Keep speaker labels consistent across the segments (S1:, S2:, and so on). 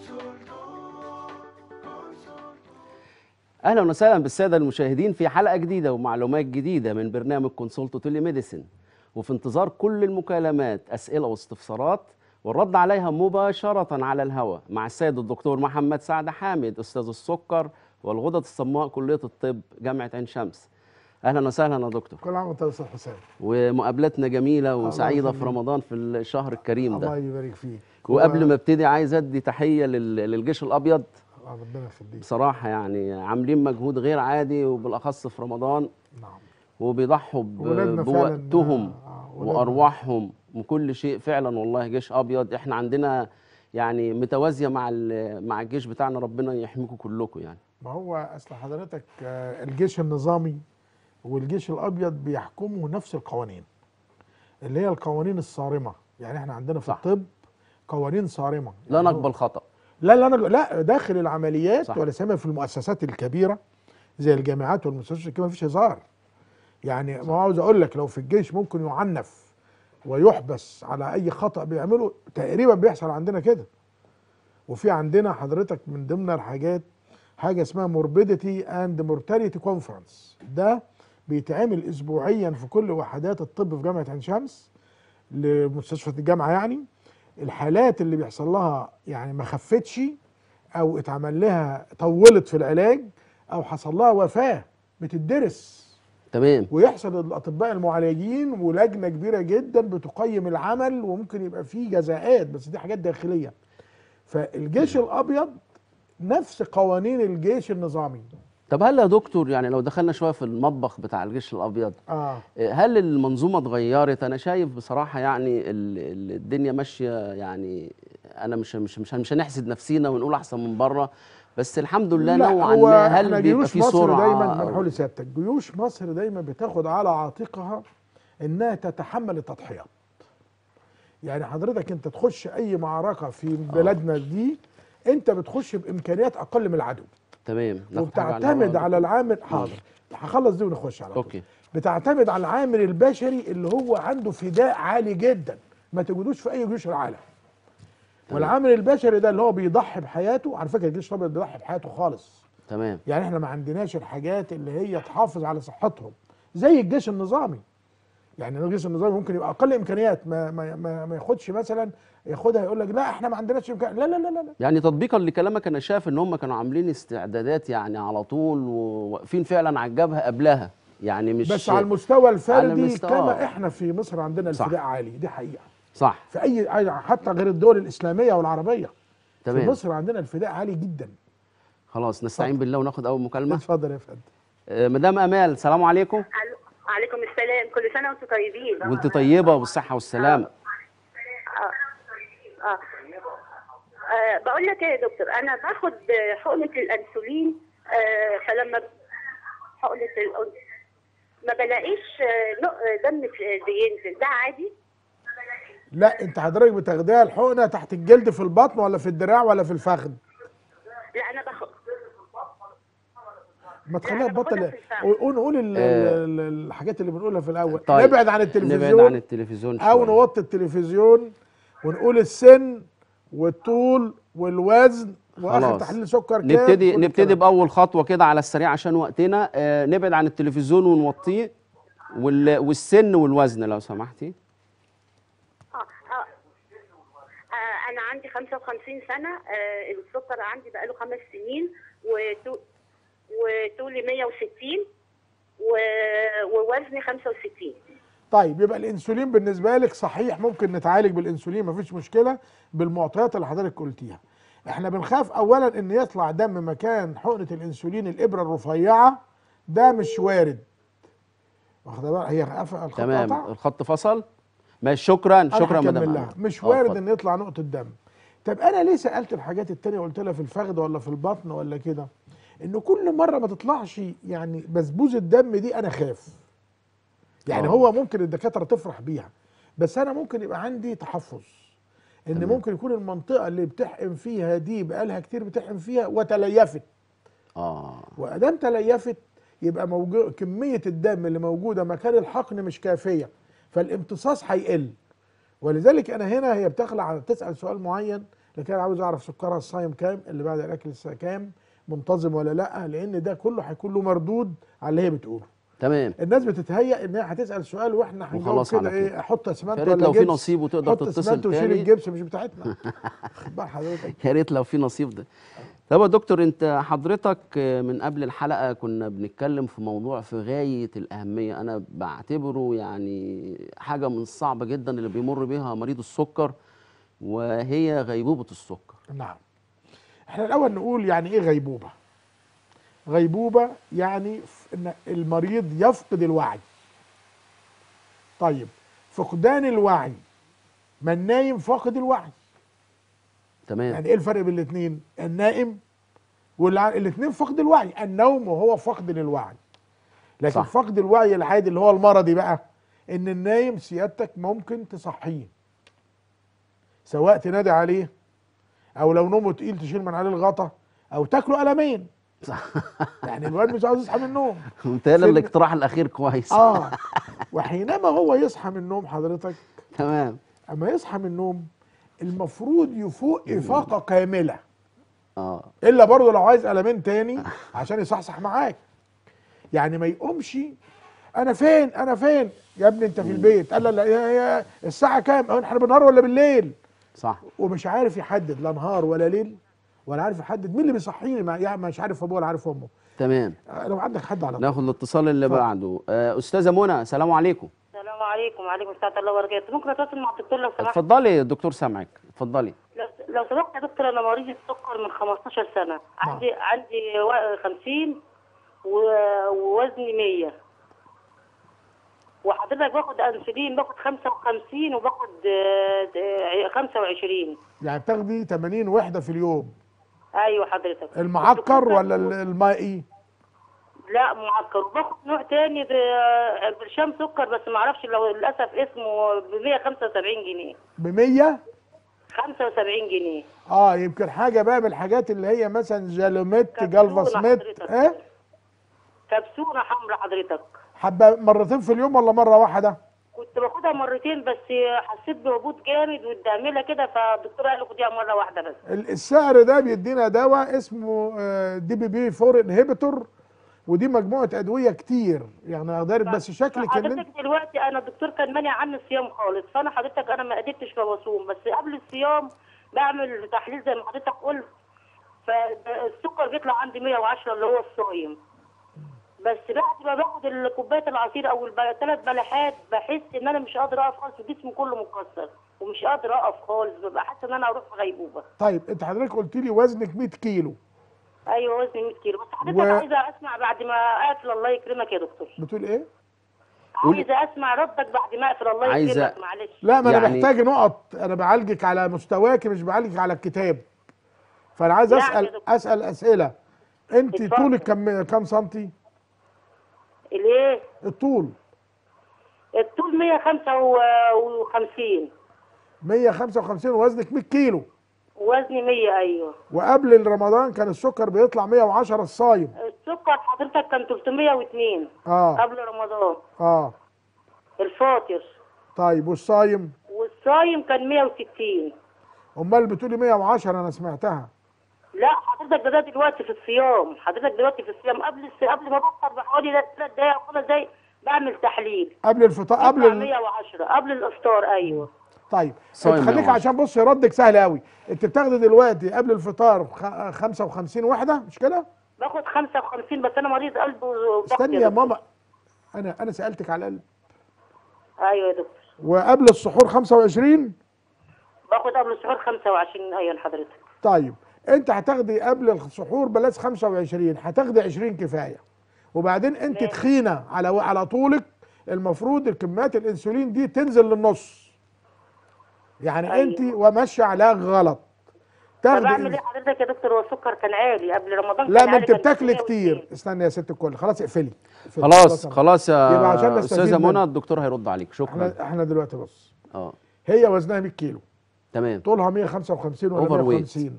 S1: اهلا وسهلا بالساده المشاهدين في حلقه جديده ومعلومات جديده من برنامج كونسولتو تيلي ميديسن وفي انتظار كل المكالمات اسئله واستفسارات والرد عليها مباشره على الهواء مع السيد الدكتور محمد سعد حامد استاذ السكر والغدد الصماء كليه الطب جامعه عين شمس اهلا وسهلا يا دكتور
S2: كل عام وانت يا استاذ حسام
S1: ومقابلتنا جميله وسعيده في
S2: يخليك.
S1: رمضان في الشهر الكريم
S2: الله
S1: ده
S2: يبارك فيك
S1: وقبل ما ابتدي عايز ادي تحيه لل- للجيش الابيض
S2: آه، ربنا يخليك
S1: بصراحه يعني عاملين مجهود غير عادي وبالاخص في رمضان
S2: نعم
S1: وبيضحوا ب-
S2: ولادنا فعلا
S1: بوقتهم
S2: آه، ولادنا.
S1: وارواحهم وكل شيء فعلا والله جيش ابيض احنا عندنا يعني متوازيه مع ال- مع الجيش بتاعنا ربنا يحميكم كلكم يعني
S2: ما هو اصل حضرتك آه، الجيش النظامي والجيش الابيض بيحكموا نفس القوانين اللي هي القوانين الصارمه يعني احنا عندنا في
S1: صح.
S2: الطب قوانين صارمه
S1: لا
S2: يعني هو-
S1: نقبل خطا
S2: لا لا نج- لا داخل العمليات
S1: صح.
S2: ولا سيما في المؤسسات الكبيره زي الجامعات والمستشفيات الكبيره مفيش هزار يعني ما عاوز اقول لك لو في الجيش ممكن يعنف ويحبس على اي خطا بيعمله تقريبا بيحصل عندنا كده وفي عندنا حضرتك من ضمن الحاجات حاجه اسمها موربيديتي اند مورتاليتي كونفرنس ده بيتعمل اسبوعيا في كل وحدات الطب في جامعه عين شمس لمستشفى الجامعه يعني الحالات اللي بيحصل لها يعني ما خفتش او اتعمل لها طولت في العلاج او حصل لها وفاه بتدرس
S1: تمام
S2: ويحصل الاطباء المعالجين ولجنه كبيره جدا بتقيم العمل وممكن يبقى فيه جزاءات بس دي حاجات داخليه فالجيش الابيض نفس قوانين الجيش النظامي
S1: طب هل يا دكتور يعني لو دخلنا شويه في المطبخ بتاع الجيش الابيض
S2: اه
S1: هل المنظومه اتغيرت انا شايف بصراحه يعني ال- ال- الدنيا ماشيه يعني انا مش مش مش مش هنحسد نفسينا ونقول احسن من بره بس الحمد لله
S2: لا،
S1: نوعا
S2: هو
S1: ما هل
S2: إحنا
S1: بيبقى
S2: جيوش
S1: في
S2: مصر
S1: سرعه
S2: دايما
S1: أو-
S2: منحول لسيادتك جيوش مصر دايما بتاخد على عاتقها انها تتحمل التضحيات يعني حضرتك انت تخش اي معركه في بلدنا دي انت بتخش بامكانيات اقل من العدو
S1: تمام ناخد حاجة على
S2: وبتعتمد
S1: الهواء.
S2: على العامل حاضر هخلص دي ونخش على طول
S1: اوكي
S2: بتعتمد على العامل البشري اللي هو عنده فداء عالي جدا ما تجدوش في اي جيوش العالم والعامل البشري ده اللي هو بيضحي بحياته على فكره الجيش الابيض بيضحي بحياته خالص
S1: تمام
S2: يعني احنا ما عندناش الحاجات اللي هي تحافظ على صحتهم زي الجيش النظامي يعني الجيش النظامي ممكن يبقى اقل امكانيات ما ما ما, ما ياخدش مثلا ياخدها يقول لك لا احنا ما عندناش امكانيات لا لا لا لا, لا.
S1: يعني تطبيقا لكلامك انا شايف ان هم كانوا عاملين استعدادات يعني على طول وواقفين فعلا على الجبهه قبلها يعني مش
S2: بس على المستوى الفردي
S1: المستوى-
S2: كما احنا في مصر عندنا
S1: صح.
S2: الفداء عالي دي حقيقه
S1: صح
S2: في اي حتى غير الدول الاسلاميه والعربيه في
S1: تمام
S2: مصر عندنا الفداء عالي جدا
S1: خلاص نستعين بالله وناخد اول مكالمه
S2: اتفضل يا فندم
S1: آه، مدام امال السلام عليكم
S3: علو- عليكم السلام كل سنه وانتم طيبين
S1: وانت طيبه والصحه والسلامه
S3: اه اه, آه بقول لك ايه يا دكتور انا باخد آه، حقنه الانسولين آه فلما حقنه الأن... ما بلاقيش آه، نق- آه، دم في- بينزل ده عادي
S2: لا انت حضرتك بتاخديها الحقنه تحت الجلد في البطن ولا في الدراع ولا في الفخذ
S3: لا انا باخد
S2: ما تخليها
S3: أنا باخدها
S2: تبطل
S3: في الفخذ.
S2: قول قول ال-
S1: آه.
S2: ال- ال- الحاجات اللي بنقولها في الاول
S1: طيب،
S2: نبعد عن
S1: نبعد
S2: التلفزيون
S1: عن التلفزيون
S2: او
S1: شوية.
S2: نوطي التلفزيون ونقول السن والطول والوزن واخر
S1: خلاص.
S2: تحليل سكر كام
S1: نبتدي
S2: كل
S1: نبتدي
S2: الكلام.
S1: باول خطوه كده على السريع عشان وقتنا آه نبعد عن التلفزيون ونوطيه وال... والسن والوزن لو سمحتي
S3: آه. آه. آه انا عندي 55 سنه آه السكر عندي بقاله خمس سنين وتو- وطولي 160 و- ووزني 65
S2: طيب يبقى الانسولين بالنسبه لك صحيح ممكن نتعالج بالانسولين مفيش مشكله بالمعطيات اللي حضرتك قلتيها احنا بنخاف اولا ان يطلع دم مكان حقنه الانسولين الابره الرفيعه ده مش وارد واخد بالك هي قف- الخط
S1: تمام
S2: قطع؟
S1: الخط فصل ماشي شكرا
S2: أنا
S1: شكرا
S2: هكمل
S1: مدام
S2: لها
S1: أمل.
S2: مش
S1: آه،
S2: وارد
S1: اتفضل.
S2: ان يطلع نقطه دم طب انا ليه سالت الحاجات التانية قلت لها في الفخذ ولا في البطن ولا كده انه كل مره ما تطلعش يعني بسبوز الدم دي انا خاف يعني
S1: آه.
S2: هو ممكن الدكاتره تفرح بيها بس انا ممكن يبقى عندي تحفظ ان
S1: تمام.
S2: ممكن يكون المنطقه اللي بتحقن فيها دي بقالها كتير بتحقن فيها وتليفت
S1: اه
S2: وادام تليفت يبقى موجود كميه الدم اللي موجوده مكان الحقن مش كافيه فالامتصاص هيقل ولذلك انا هنا هي بتخلع على تسال سؤال معين لكن انا عاوز اعرف سكرها الصايم كام اللي بعد الاكل الساعه كام منتظم ولا لا لان ده كله هيكون له مردود على اللي هي بتقوله
S1: تمام
S2: الناس بتتهيأ ان هي هتسال سؤال واحنا هنجاوب
S1: وخلاص
S2: كده
S1: على كده.
S2: ايه احط اسمنت
S1: يا ريت
S2: ولا
S1: لو في
S2: جبس
S1: نصيب وتقدر
S2: حط
S1: تتصل
S2: اسمنت وشيل
S1: تاني.
S2: الجبس مش بتاعتنا خد بال حضرتك
S1: يا ريت لو في نصيب ده طب يا دكتور انت حضرتك من قبل الحلقه كنا بنتكلم في موضوع في غايه الاهميه انا بعتبره يعني حاجه من الصعبه جدا اللي بيمر بيها مريض السكر وهي غيبوبه السكر
S2: نعم احنا الاول نقول يعني ايه غيبوبه غيبوبه يعني ف- ان المريض يفقد الوعي طيب فقدان الوعي ما النايم فاقد الوعي
S1: تمام
S2: يعني ايه الفرق بين الاثنين النائم والاثنين فقد الوعي النوم وهو فقد للوعي لكن
S1: صح.
S2: صح. فقد الوعي العادي اللي هو المرضي بقى ان النايم سيادتك ممكن تصحيه سواء تنادي عليه او لو نومه تقيل تشيل من عليه الغطا او تاكله قلمين
S1: صح
S2: يعني الواد مش عاوز يصحى من النوم
S1: متهيألي
S2: سن-
S1: الاقتراح الاخير كويس
S2: اه وحينما هو يصحى من النوم حضرتك
S1: تمام
S2: اما يصحى من النوم المفروض يفوق افاقه كامله
S1: اه
S2: الا برضه لو عايز قلمين تاني عشان يصحصح معاك يعني ما يقومش انا فين انا فين يا ابني انت في البيت قال لا لا يا يا الساعه كام أه احنا بالنهار ولا بالليل
S1: صح
S2: ومش عارف يحدد لا نهار ولا ليل ولا عارف يحدد مين اللي بيصحيني ما يعني مش عارف ابوه ولا عارف امه
S1: تمام
S2: آه، لو عندك حد على طول
S1: ناخد الاتصال اللي
S2: اتفضل.
S1: بعده آه، استاذه منى السلام عليكم
S3: السلام عليكم وعليكم السلام ورحمه الله وبركاته ممكن اتواصل مع الدكتور لو سمحت
S1: اتفضلي الدكتور سامعك اتفضلي
S3: لو, لو سمحت يا دكتور انا مريض السكر من 15 سنه عندي عندي و- 50 و- ووزني 100 وحضرتك باخد انسولين باخد 55 وباخد آه، آه، 25
S2: يعني بتاخدي 80 وحده في اليوم
S3: ايوه حضرتك
S2: المعكر
S3: الدكتور
S2: ولا
S3: كان-
S2: ال- المائي
S3: لا معكر وباخد نوع تاني ب- برشام سكر بس ما اعرفش لو للاسف اسمه ب 175 جنيه
S2: ب 100
S3: 75 جنيه
S2: اه يمكن حاجه بقى من الحاجات اللي هي مثلا جالوميت
S3: كبسولة
S2: جالفاسميت
S3: حضرتك.
S2: ايه
S3: كبسوله حمراء حضرتك
S2: حبه مرتين في اليوم ولا مره واحده
S3: كنت باخدها مرتين بس حسيت بهبوط جامد والدعمله كده فالدكتور قال لي خديها مره واحده بس
S2: ال- السعر ده بيدينا دواء اسمه دي بي بي 4 انهبيتور ودي مجموعه ادويه كتير يعني اقدر بس شكلك ان
S3: حضرتك
S2: انت
S3: دلوقتي انا الدكتور كان مانع عني الصيام خالص فانا حضرتك انا ما قدرتش بصوم بس قبل الصيام بعمل تحليل زي ما حضرتك قلت فالسكر بيطلع عندي 110 اللي هو الصايم بس بعد ما باخد كوبايه العصير او الثلاث بلحات بحس ان انا مش قادر اقف خالص جسمي كله مكسر ومش قادر اقف خالص ببقى حاسه ان انا هروح في غيبوبه
S2: طيب انت حضرتك قلت لي وزنك 100 كيلو
S3: ايوه وزني 100 كيلو بس حضرتك
S2: و-
S3: عايزه اسمع بعد ما اقفل الله يكرمك يا دكتور
S2: بتقول ايه
S1: قولي.
S3: عايزه اسمع ردك بعد ما اقفل الله
S1: عايزة-
S3: يكرمك معلش
S2: لا ما انا
S1: يعني-
S2: محتاج نقط انا بعالجك على مستواك مش بعالجك على الكتاب فانا عايز
S3: نعم يا
S2: اسال
S3: دكتور.
S2: اسال اسئله انت
S3: اتفضل.
S2: طولك كم كم سنتي
S3: الايه
S2: الطول
S3: الطول 155
S2: 155 ووزنك 100 كيلو
S3: وزني 100 ايوه
S2: وقبل رمضان كان السكر بيطلع 110 الصايم
S3: السكر حضرتك كان 302
S2: اه
S3: قبل رمضان
S2: اه
S3: الفاطر
S2: طيب والصايم
S3: والصايم كان 160
S2: امال بتقولي 110 انا سمعتها
S3: لا حضرتك ده, ده دلوقتي في الصيام حضرتك دلوقتي في الصيام قبل الس... قبل ما بفطر بحوالي 3 دقايق او 5 دقايق بعمل تحليل
S2: قبل الفطار قبل
S3: يطلع
S2: ال...
S3: 110 قبل الافطار ايوه
S2: طيب
S1: صايم
S2: انت خليك
S1: 110.
S2: عشان بص ردك سهل قوي انت بتاخدي دلوقتي قبل الفطار خ... 55 وحده مش كده
S3: باخد 55 بس انا مريض قلب وضغط
S2: استني يا
S3: دكتور.
S2: ماما انا انا سالتك على القلب
S3: ايوه يا دكتور
S2: وقبل السحور 25
S3: باخد قبل السحور 25 ايوه حضرتك
S2: طيب انت هتاخدي قبل السحور بلاش 25 هتاخدي 20 كفايه وبعدين انت
S3: ماشي.
S2: تخينه على على طولك المفروض الكميات الانسولين دي تنزل للنص يعني
S3: أيوة.
S2: انت وماشيه عليها غلط
S3: طب اعمل
S2: تاخدي
S3: ايه حضرتك يا دكتور هو السكر كان عالي قبل رمضان
S2: لا
S3: كان
S2: ما
S3: عالي
S2: انت
S3: كان
S2: بتاكلي
S3: 302.
S2: كتير استني يا ست الكل خلاص اقفلي اقفلي.
S1: خلاص
S2: أنا-
S1: خلاص
S2: يبقى عشان
S1: يا
S2: نستفيد
S1: استاذه
S2: منه.
S1: منى الدكتور هيرد عليك شكرا
S2: احنا احنا دلوقتي بص
S1: اه
S2: هي وزنها 100 كيلو
S1: تمام
S2: طولها 155 ولا
S1: Overweight.
S2: 150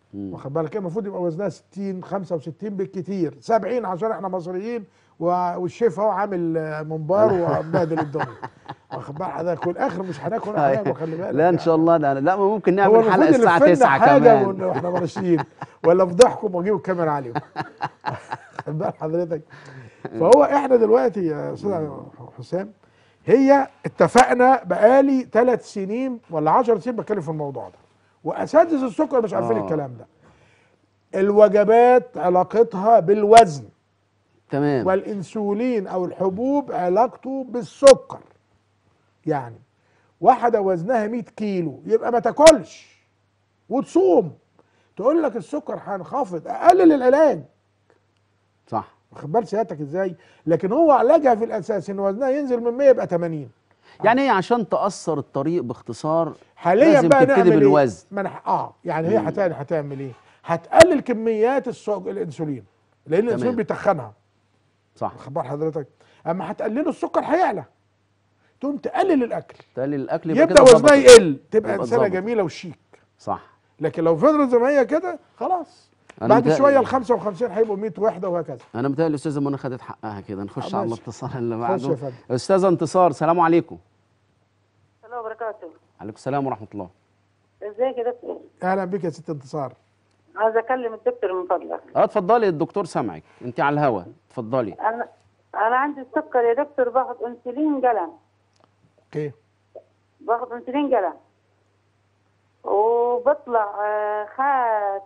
S2: واخد بالك إيه؟ المفروض يبقى وزنها 60 65 بالكتير 70 عشان احنا مصريين و- والشيف اهو عامل آه، منبار ومبهدل الدنيا واخد بالك حضرتك والاخر مش هناكل ولا حاجه خلي بالك
S1: لا ان شاء الله ده لا ما ممكن
S2: هو
S1: نعمل
S2: المفروض
S1: حلقه الساعه
S2: يلف لنا
S1: 9
S2: حاجه
S1: كمان
S2: واحنا ماشيين ولا فضحكم واجيب الكاميرا عليهم خد بال حضرتك فهو احنا دلوقتي يا استاذ حسام هي اتفقنا بقالي ثلاث سنين ولا 10 سنين بتكلم في الموضوع ده واساتذه السكر مش عارفين
S1: آه.
S2: الكلام ده الوجبات علاقتها بالوزن
S1: تمام
S2: والانسولين او الحبوب علاقته بالسكر يعني واحده وزنها 100 كيلو يبقى ما تاكلش وتصوم تقول لك السكر هينخفض اقلل العلاج
S1: صح
S2: واخد بال سيادتك ازاي لكن هو علاجها في الاساس ان وزنها ينزل من 100 يبقى 80
S1: يعني هي عشان تاثر الطريق باختصار
S2: حاليا
S1: لازم
S2: بقى
S1: تبتدي
S2: نعمل
S1: بالوزن
S2: ايه؟ ما أنا ح- اه يعني هي هتعمل هتعمل ايه؟ هتقلل كميات السك... الانسولين لان الانسولين
S1: تمام.
S2: بيتخنها
S1: صح
S2: واخد بال حضرتك اما هتقلله السكر هيعلى تقوم تقلل الاكل
S1: تقلل الاكل يبقى
S2: يبدا
S1: كده
S2: وزنها
S1: ظبطت.
S2: يقل تبقى
S1: يبقى
S2: انسانه
S1: اتظبطت.
S2: جميله وشيك
S1: صح
S2: لكن لو فضلت زي ما هي كده خلاص
S1: أنا
S2: بعد
S1: متهيألي-
S2: شويه ال 55 هيبقوا 100 وحده وهكذا
S1: انا متهيألي الاستاذه منى خدت حقها كده نخش
S2: آه،
S1: على
S2: ماشي.
S1: الاتصال اللي
S2: خش يا
S1: بعده
S2: فندم.
S1: استاذه انتصار سلام عليكم
S3: السلام وبركاته
S1: عليكم السلام ورحمه الله
S3: ازيك يا دكتور
S2: اهلا بك يا ست انتصار
S3: عايز اكلم الدكتور من فضلك
S1: اه اتفضلي الدكتور سامعك انت على الهوا اتفضلي
S3: انا انا عندي السكر يا دكتور باخد انسولين قلم
S2: اوكي
S3: باخد انسولين قلم وبطلع آه، خا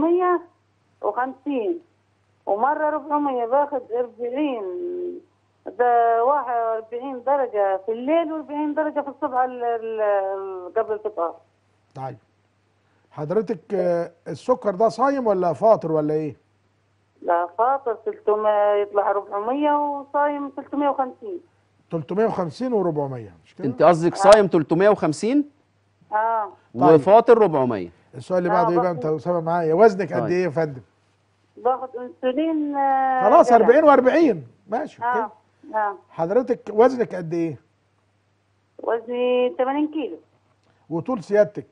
S3: 350 ومرة 400 باخد 40 ده 41 درجة في الليل و40 درجة في الصبح ال- ال- قبل الفطار
S2: طيب حضرتك آه، السكر ده صايم ولا فاطر ولا ايه؟
S3: لا فاطر 300 يطلع 400 وصايم 350
S2: 350 و400 مش كده؟
S1: انت قصدك صايم 350
S3: اه
S2: طيب.
S1: وفاطر 400
S2: السؤال اللي
S3: لا،
S2: بعده ايه بقى
S3: باخد-
S2: انت اسامه معايا وزنك قد
S1: طيب.
S2: ايه يا فندم؟
S3: باخد انسولين آه،
S2: خلاص
S3: قلم.
S2: 40 و40 ماشي
S3: اه
S2: اوكي
S3: اه
S2: حضرتك وزنك قد ايه؟
S3: وزني 80 كيلو
S2: وطول سيادتك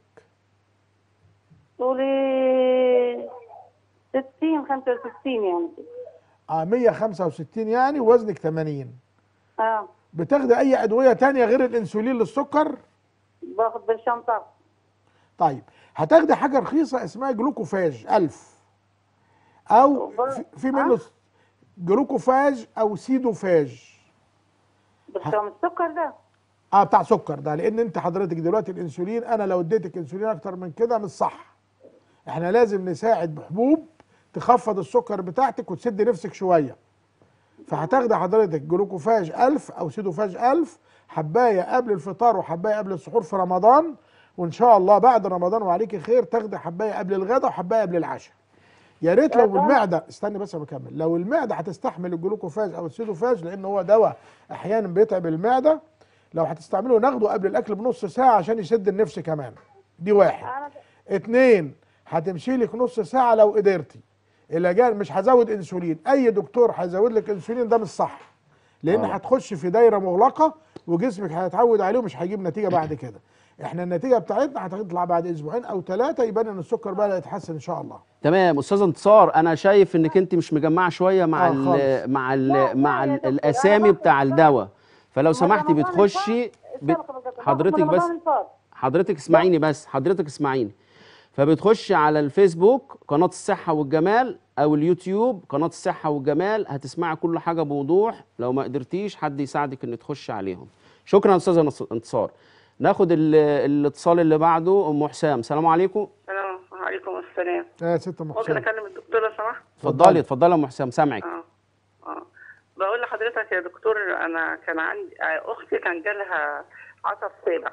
S3: طولي 60 65 يعني
S2: اه 165 يعني وزنك 80
S3: اه
S2: بتاخدي اي ادويه تانية غير الانسولين للسكر؟
S3: باخد بالشنطة
S2: طيب هتاخدي حاجه رخيصه اسمها جلوكوفاج 1000 او
S3: وبر-
S2: في- في منه
S3: آه.
S2: جلوكوفاج او سيدوفاج
S3: بالشام السكر ده
S2: اه بتاع سكر ده لان انت حضرتك دلوقتي الانسولين انا لو اديتك انسولين اكتر من كده مش صح احنا لازم نساعد بحبوب تخفض السكر بتاعتك وتسد نفسك شويه فهتاخدي حضرتك جلوكوفاج 1000 او سيدوفاج 1000 حبايه قبل الفطار وحبايه قبل السحور في رمضان وان شاء الله بعد رمضان وعليكي خير تاخدي حبايه قبل الغداء وحبايه قبل العشاء يا ريت لو
S3: طبعاً.
S2: المعده استني بس أنا بكمل لو المعده هتستحمل الجلوكوفاج او السيدوفاج لان هو دواء احيانا بيتعب المعده لو هتستعمله ناخده قبل الاكل بنص ساعه عشان يسد النفس كمان دي واحد
S3: انا
S2: اتنين هتمشي لك نص ساعه لو قدرتي الى مش هزود انسولين اي دكتور هيزود لك انسولين ده مش صح لان
S1: آه.
S2: هتخش في دايره مغلقه وجسمك هيتعود عليه ومش هيجيب نتيجه بعد كده احنا النتيجه بتاعتنا هتطلع بعد اسبوعين او ثلاثه يبان ان السكر بقى يتحسن ان شاء الله
S1: تمام استاذ انتصار انا شايف انك انت مش مجمعه شويه مع
S2: آه،
S1: ال
S2: خالص.
S1: مع ال
S3: لا،
S1: مع
S3: لا يا
S1: ال
S3: دكتور،
S1: الاسامي
S3: أنا
S1: بتاع
S3: باخد-
S1: الدواء فلو
S3: من
S1: سمحتي
S3: رمضان
S1: بتخشي
S3: الفات-
S1: بت-
S3: السنة باخد
S1: حضرتك
S3: من
S1: بس
S3: رمضان الفات.
S1: حضرتك اسمعيني بس حضرتك اسمعيني فبتخش على الفيسبوك قناة الصحة والجمال أو اليوتيوب قناة الصحة والجمال هتسمعي كل حاجة بوضوح لو ما قدرتيش حد يساعدك إن تخش عليهم شكرا أستاذة نص- انتصار ناخد ال- الاتصال اللي بعده أم حسام سلام عليكم
S4: السلام عليكم السلام
S2: يا ست ام
S4: ممكن
S2: حسين
S4: اكلم الدكتور لو سمحت
S1: اتفضلي اتفضلي يا أم حسام سامعك
S4: اه اه بقول لحضرتك يا دكتور انا كان عندي آه، اختي كان جالها عصب سابع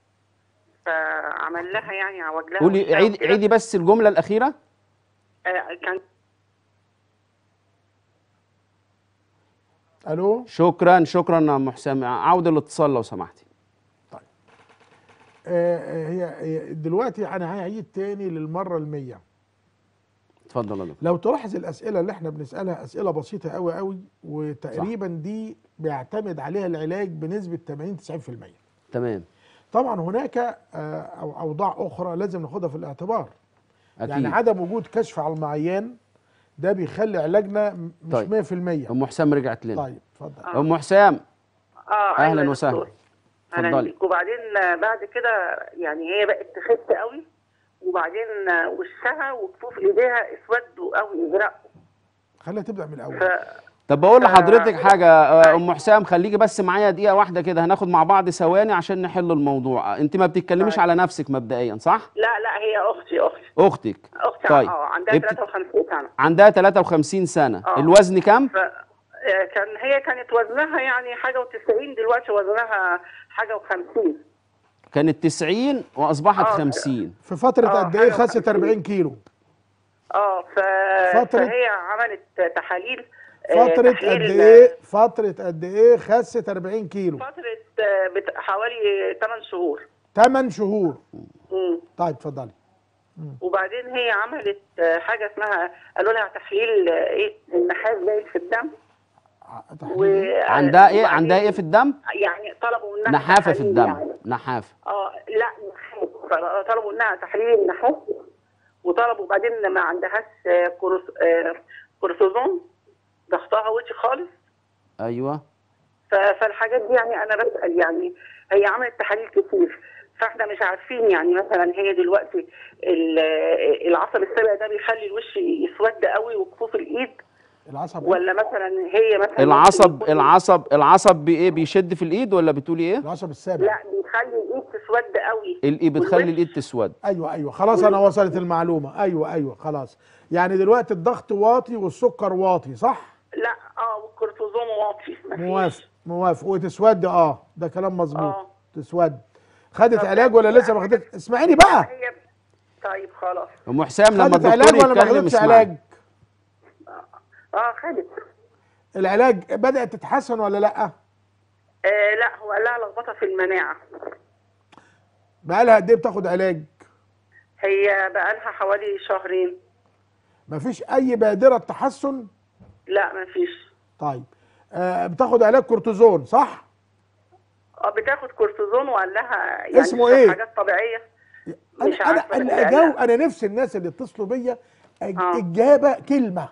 S4: فعمل لها يعني عوج لها
S1: قولي
S4: وشها
S1: عيد
S4: وكده.
S1: عيدي بس الجملة الأخيرة
S4: آه كان
S2: الو
S1: شكرا شكرا يا أم حسام عود الاتصال لو سمحتي
S2: آه آه، هي هي دلوقتي انا هعيد تاني للمره المية
S1: اتفضل يا دكتور
S2: لو تلاحظ الاسئله اللي احنا بنسالها اسئله بسيطه قوي قوي وتقريبا دي بيعتمد عليها العلاج بنسبه 80 90%
S1: تمام
S2: طبعا هناك آه، أو اوضاع اخرى لازم ناخدها في الاعتبار يعني
S1: اكيد
S2: عدم وجود كشف على المعيان ده بيخلي علاجنا م- مش
S1: طيب.
S2: 100%
S1: ام حسام رجعت لنا
S2: طيب اتفضل
S4: آه.
S1: ام حسام
S4: اه
S1: أهلاً
S4: أيوة يا
S1: وسهلاً.
S4: دكتور. اهلا
S1: اتفضلي.
S4: بيك وبعدين آه، بعد كده يعني هي بقت تخس قوي وبعدين آه، وشها وكفوف ايديها اسودوا قوي ازرقوا
S2: خليها تبدا من الاول
S4: ف
S1: طب بقول
S4: آه،
S1: لحضرتك حاجه آه، ام حسام خليكي بس معايا دقيقه واحده كده هناخد مع بعض ثواني عشان نحل الموضوع انت ما بتتكلميش
S4: طيب.
S1: على نفسك مبدئيا صح
S4: لا لا هي اختي اختي
S1: اختك
S4: اختي
S1: طيب.
S4: اه عندها
S1: ابت-
S4: 53 سنه
S1: عندها 53 سنه
S4: آه.
S1: الوزن كام
S4: ف آه، كان هي كانت وزنها يعني حاجه و90 دلوقتي وزنها حاجه و50
S1: كانت 90 واصبحت
S4: آه.
S1: 50
S2: في فتره
S4: آه،
S2: قد ايه
S4: حاجة
S2: خست
S4: وخمسين.
S2: 40 كيلو
S4: اه ف...
S2: فترة-
S4: فهي عملت تحاليل آه،
S2: فتره قد
S4: تحليل-
S2: ايه فتره قد ايه خست 40 كيلو
S4: فترة آه، بت- حوالي 8 شهور
S2: 8 شهور
S4: مم.
S2: طيب اتفضلي
S4: وبعدين هي عملت آه، حاجة اسمها قالوا لها تحليل آه، ايه النحاس زايد في الدم
S2: ع-
S4: و...
S2: تحليل.
S1: عندها ايه
S4: وبعدين
S1: عندها ايه في الدم
S4: يعني طلبوا منها
S1: نحافه في
S4: تحاليل
S1: الدم
S4: يعني.
S1: نحافه
S4: اه لا نحاس طلبوا منها تحليل النحاس وطلبوا بعدين ما عندهاش آه، كورس... آه، كورتيزون ضغطها وطي خالص
S1: ايوه
S4: ف- فالحاجات دي يعني انا بسال يعني هي عملت تحاليل كتير فاحنا مش عارفين يعني مثلا هي دلوقتي ال- العصب السابع ده بيخلي الوش يسود قوي وكفوف الايد
S2: العصب
S4: ولا مثلا هي مثلا
S1: العصب
S4: ممكن يكون-
S1: العصب العصب بايه بيشد في الايد ولا بتقولي ايه
S2: العصب السابع
S4: لا بيخلي الايد تسود قوي
S1: الايد بتخلي
S4: والوش-
S1: الايد تسود
S2: ايوه ايوه خلاص انا وصلت المعلومه ايوه ايوه خلاص يعني دلوقتي الضغط واطي والسكر واطي صح
S4: لا اه والكورتيزون واطي مفيش.
S2: موافق موافق وتسود اه ده كلام مظبوط
S4: آه.
S2: تسود خدت
S4: طب
S2: علاج ولا لسه ما خدتش اسمعيني بقى
S4: هي طيب خلاص
S1: ام حسام لما
S2: خدت علاج
S1: الدكتور
S2: ولا ما
S1: يتكلم
S2: خدتش
S1: اسمعي
S2: علاج
S4: اه خدت
S2: العلاج بدات تتحسن ولا لا
S4: آه لا هو قال لها لخبطه في المناعه
S2: بقالها قد ايه بتاخد علاج
S4: هي بقى لها حوالي شهرين
S2: مفيش اي بادره تحسن
S4: لا مفيش
S2: طيب آه بتاخد علاج كورتيزون صح
S4: اه بتاخد كورتيزون وقال لها يعني
S2: اسمه
S4: تشرب
S2: ايه؟
S4: حاجات طبيعيه
S2: انا
S4: مش
S2: انا
S4: عارفة
S2: انا
S4: بس لا.
S2: اجاوب انا نفسي الناس اللي اتصلوا بيا أج-
S4: آه.
S2: اجابه كلمه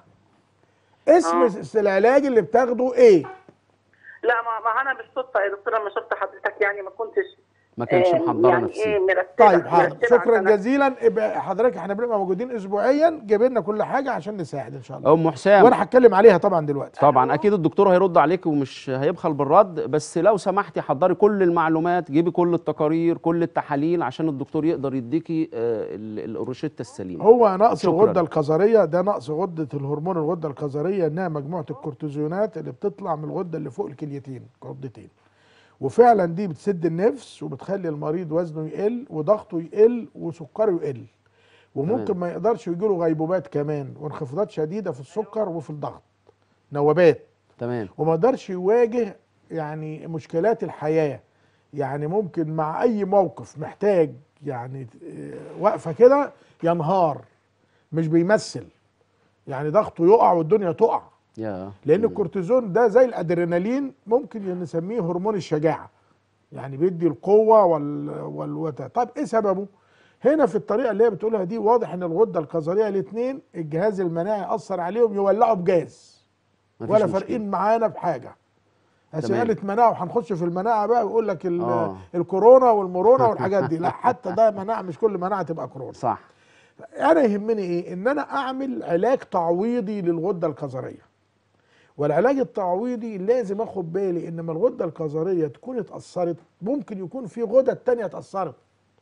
S2: اسم
S4: آه.
S2: س- العلاج اللي بتاخده ايه
S4: لا ما, ما انا بالصدفه يا دكتوره لما شفت حضرتك يعني ما كنتش
S1: ما كانتش
S4: آه،
S1: محضره
S4: يعني
S1: نفسيا
S4: ايه مرتبه
S2: طيب حاضر
S4: مرتبة
S2: شكرا
S4: عشان-
S2: جزيلا يبقى حضرتك احنا بنبقى موجودين اسبوعيا جايب لنا كل حاجه عشان نساعد ان شاء الله
S1: ام حسام
S2: وانا هتكلم عليها طبعا دلوقتي
S1: طبعا اكيد الدكتور هيرد عليك ومش هيبخل بالرد بس لو سمحتي حضري كل المعلومات جيبي كل التقارير كل التحاليل عشان الدكتور يقدر يديكي آه، ال- الروشته السليمه
S2: هو نقص
S1: شكراً.
S2: الغده القذريه ده نقص غده الهرمون الغده القذريه انها مجموعه الكورتيزونات اللي بتطلع من الغده اللي فوق الكليتين غدتين وفعلا دي بتسد النفس وبتخلي المريض وزنه يقل وضغطه يقل وسكره يقل وممكن
S1: تمام.
S2: ما يقدرش يجيله غيبوبات كمان وانخفاضات شديده في السكر وفي الضغط نوبات
S1: تمام
S2: وما يقدرش يواجه يعني مشكلات الحياة يعني ممكن مع أي موقف محتاج يعني آه، وقفة كده ينهار مش بيمثل يعني ضغطه يقع والدنيا تقع
S1: يا
S2: لأن الكورتيزون ده زي الأدرينالين ممكن نسميه هرمون الشجاعة يعني بيدي القوة وال والوتا طب إيه سببه؟ هنا في الطريقة اللي هي بتقولها دي واضح إن الغدة القذرية الاتنين الجهاز المناعي أثر عليهم يولعوا بجاز
S1: مفيش
S2: ولا
S1: مشكلة.
S2: فارقين معانا بحاجه
S1: تمام.
S2: اسئله مناعه وهنخش في المناعه بقى ويقول لك ال-
S1: آه.
S2: الكورونا والمورونا والحاجات دي لا حتى ده مناعه مش كل مناعه تبقى كورونا
S1: صح
S2: انا يهمني ايه ان انا اعمل علاج تعويضي للغده القذريه والعلاج التعويضي لازم اخد بالي ان ما الغده القذريه تكون اتاثرت ممكن يكون في غدد تانية اتاثرت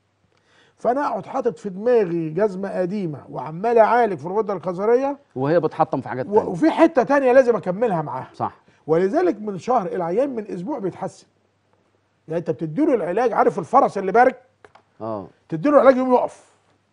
S2: فانا اقعد حاطط في دماغي جزمه قديمه وعمال اعالج في الغده القذريه
S1: وهي بتحطم في حاجات
S2: و-
S1: تانية
S2: وفي حته تانية لازم اكملها معاها
S1: صح
S2: ولذلك من شهر العيان من اسبوع بيتحسن يعني انت بتديله العلاج عارف الفرس اللي بارك
S1: اه
S2: تديله العلاج يقوم يقف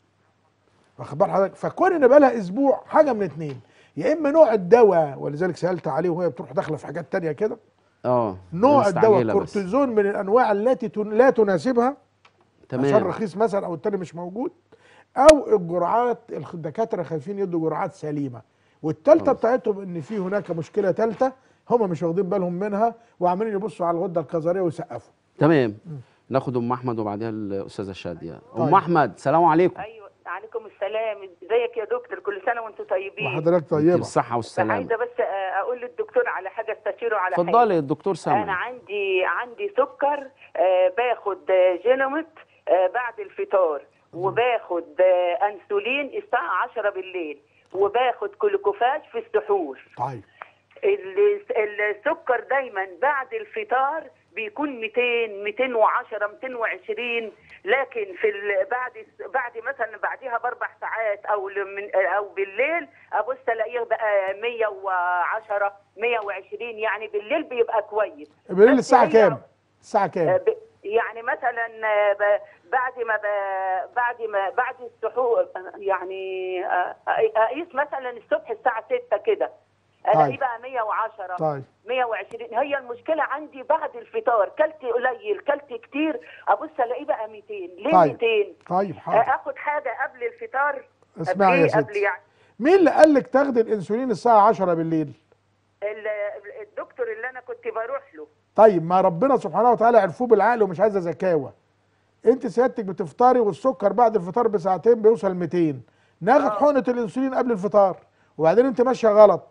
S2: واخد بال حضرتك فكون ان بقى لها اسبوع حاجه من اتنين يا اما نوع الدواء ولذلك سالت عليه وهي بتروح داخله في حاجات تانية كده
S1: اه
S2: نوع الدواء
S1: مستعجلة بس.
S2: كورتيزون من الانواع التي تن- لا تناسبها عشان
S1: تمام
S2: رخيص مثلا او التاني مش موجود او الجرعات الخ- الدكاتره خايفين يدوا جرعات سليمه والثالثه
S1: خلاص.
S2: بتاعتهم ان في هناك مشكله ثالثه هم مش واخدين بالهم منها وعمالين يبصوا على الغده القذريه ويسقفوا
S1: تمام ناخد ام احمد وبعدها الاستاذه شاديه ام
S2: طيب.
S1: احمد سلام عليكم
S5: ايوه
S4: عليكم السلام ازيك يا دكتور كل سنه وانتم طيبين
S2: وحضرتك
S1: طيب.
S2: طيبه
S1: بالصحه والسلامه
S4: عايزه بس آه، اقول للدكتور على حاجه استشيره على حاجه
S1: اتفضلي الدكتور
S4: انا
S1: سامع
S4: عندي عندي سكر آه، باخد آه، جينومت آه، بعد الفطار وباخد آه، انسولين الساعه 10 بالليل وباخد كلوكوفاج في السحور
S2: طيب
S4: ال- السكر دايما بعد الفطار بيكون 200 210 220 لكن في ال- بعد بعد مثلا بعدها باربع ساعات او ل- من او بالليل ابص الاقيه بقى 110 120 يعني بالليل بيبقى كويس
S2: بالليل
S4: بس
S2: الساعه
S4: هي-
S2: كام الساعه
S4: آه،
S2: كام
S4: ب- يعني مثلا آه، ب- بعد ما ب- بعد ما بعد السحور آه، يعني آه، اقيس مثلا الصبح الساعه 6 كده الاقي
S2: طيب.
S4: بقى 110
S2: طيب
S4: 120 هي المشكله عندي بعد الفطار كلت قليل كلت كتير ابص الاقيه بقى 200 ليه
S2: طيب.
S4: 200
S2: طيب
S4: آه،
S2: حاضر
S4: اخد حاجه قبل الفطار
S2: اسمعي يا
S4: قبل إيه؟ قبل
S2: ستي
S4: يعني
S2: مين اللي قال لك تاخدي الانسولين الساعه 10 بالليل
S4: ال- الدكتور اللي انا كنت بروح له
S2: طيب ما ربنا سبحانه وتعالى عرفوه بالعقل ومش عايزه زكاوه انت سيادتك بتفطري والسكر بعد الفطار بساعتين بيوصل 200 ناخد حقنه الانسولين قبل الفطار وبعدين انت ماشيه غلط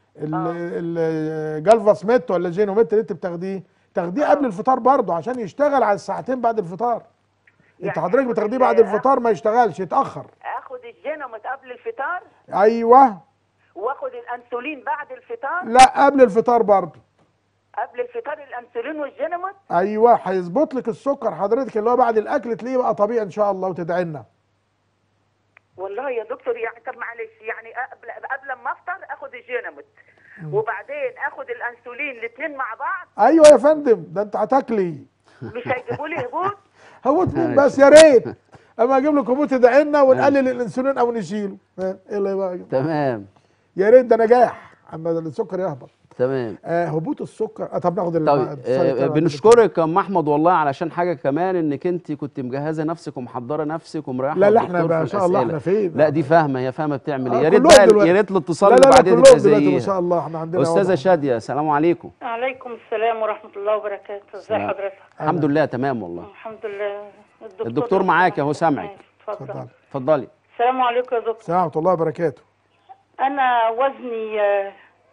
S2: الجالفاسميت ولا الجينوميت اللي انت بتاخديه تاخديه قبل الفطار برضه عشان يشتغل على الساعتين بعد الفطار انت
S4: يعني
S2: حضرتك
S4: آخد
S2: بتاخديه
S4: ال-
S2: بعد الفطار ما يشتغلش يتاخر
S4: اخد الجينومت قبل الفطار
S2: ايوه
S4: واخد الانسولين بعد الفطار
S2: لا قبل الفطار برضه
S4: قبل الفطار الانسولين والجينومت
S2: ايوه هيظبط لك السكر حضرتك اللي هو بعد الاكل تلاقيه بقى طبيعي ان شاء الله وتدعي لنا
S4: والله يا دكتور يعني طب معلش يعني قبل قبل ما افطر اخد الجينومت وبعدين اخد الانسولين الاثنين مع بعض
S2: ايوه يا فندم ده انت هتاكلي
S4: مش هيجيبوا لي هبوط
S2: هو تموت
S1: ماشي.
S2: بس يا ريت اما اجيب لك هبوط تدعي لنا ونقلل الانسولين او نشيله ها، ايه اللي بقى
S1: تمام
S2: يا ريت ده نجاح اما السكر يهبط
S1: تمام
S2: آه هبوط السكر آه طب ناخد ال-
S1: طيب
S2: الاتصال
S1: آه
S2: التاني.
S1: بنشكرك يا ام احمد والله علشان حاجه كمان انك انت كنت مجهزه نفسك ومحضره نفسك ومريحه
S2: لا لا احنا
S1: الدكتور
S2: ما
S1: في
S2: شاء الله
S1: الأسئلة.
S2: احنا فين
S1: لا دي فاهمه هي فاهمه بتعمل ايه
S2: آه،
S1: يا ريت
S2: كلهم
S1: بقى
S2: دلوقتي.
S1: يا ريت الاتصال
S2: لا
S1: اللي
S2: لا لا
S1: بعدين
S2: كلهم
S1: تبقى
S2: دلوقتي ما
S1: زيها
S2: شاء الله احنا عندنا
S1: استاذه
S2: وضع.
S1: شاديه السلام عليكم
S5: عليكم السلام ورحمة الله وبركاته ازي
S1: سلام.
S5: حضرتك
S1: الحمد لله تمام والله
S5: الحمد لله الدكتور,
S1: الدكتور معاك اهو سامعك.
S5: ماشي، اتفضل
S2: اتفضل
S1: اتفضلي
S5: السلام عليكم يا دكتور
S2: السلام ورحمه الله وبركاته
S5: انا وزني آه،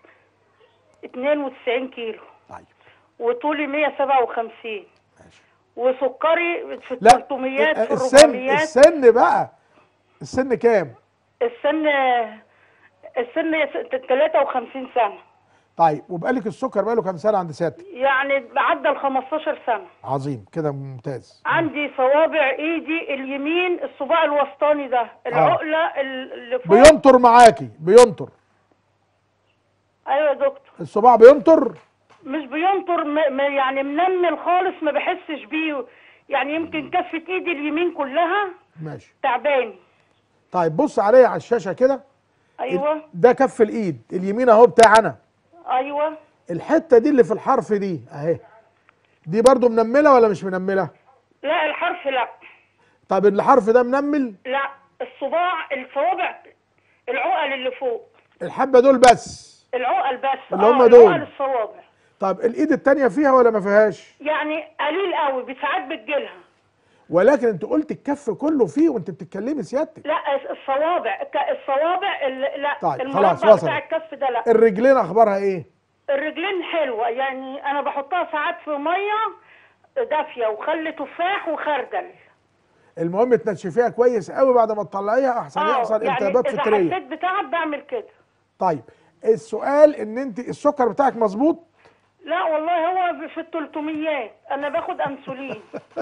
S5: 92 كيلو
S2: طيب
S5: وطولي 157
S2: ماشي
S5: وسكري في
S2: لا
S5: الثلاثميات في
S2: السن
S5: الربعميات
S2: السن بقى السن كام
S5: السن السن يس- 53 سنة
S2: طيب وبقالك السكر بقاله كام سنه عند سيادتك
S5: يعني عدى ال 15 سنة
S2: عظيم كده ممتاز
S5: عندي صوابع ايدي اليمين الصباع الوسطاني ده العقلة اللي فوق
S2: بينطر معاكي بينطر
S5: ايوه يا دكتور
S2: الصباع بينطر
S5: مش بينطر م... م... يعني منمل خالص ما بحسش بيه يعني يمكن كفة ايدي اليمين كلها
S2: ماشي
S5: تعباني
S2: طيب بص عليا على الشاشه كده
S5: ايوه
S2: ده كف الايد اليمين اهو بتاعنا
S5: ايوه
S2: الحته دي اللي في الحرف دي اهي دي برضو منمله ولا مش منمله
S5: لا الحرف لا
S2: طب الحرف ده منمل
S5: لا الصباع الصوابع العقل اللي فوق
S2: الحبه دول بس
S5: العقل بس
S2: اللي هم
S5: آه،
S2: دول.
S5: العقل الصوابع
S2: طب الايد التانية فيها ولا ما فيهاش
S5: يعني قليل قوي ساعات بتجيلها
S2: ولكن انت قلت الكف كله فيه وانت بتتكلمي سيادتك
S5: لا الصوابع ك- الصوابع ال- لا
S2: طيب،
S5: المربع
S2: خلاص، وصلت.
S5: بتاع الكف ده لا
S2: الرجلين اخبارها ايه
S5: الرجلين حلوة يعني أنا بحطها ساعات في مية دافية وخل تفاح وخردل
S2: المهم تنشفيها كويس قوي بعد ما تطلعيها احسن
S5: اه
S2: يحصل
S5: يعني
S2: التهابات
S5: إذا
S2: فطريه
S5: حسيت بتعب بعمل كده
S2: طيب السؤال ان انت السكر بتاعك مظبوط
S5: لا والله هو في التلتميات أنا باخد أنسولين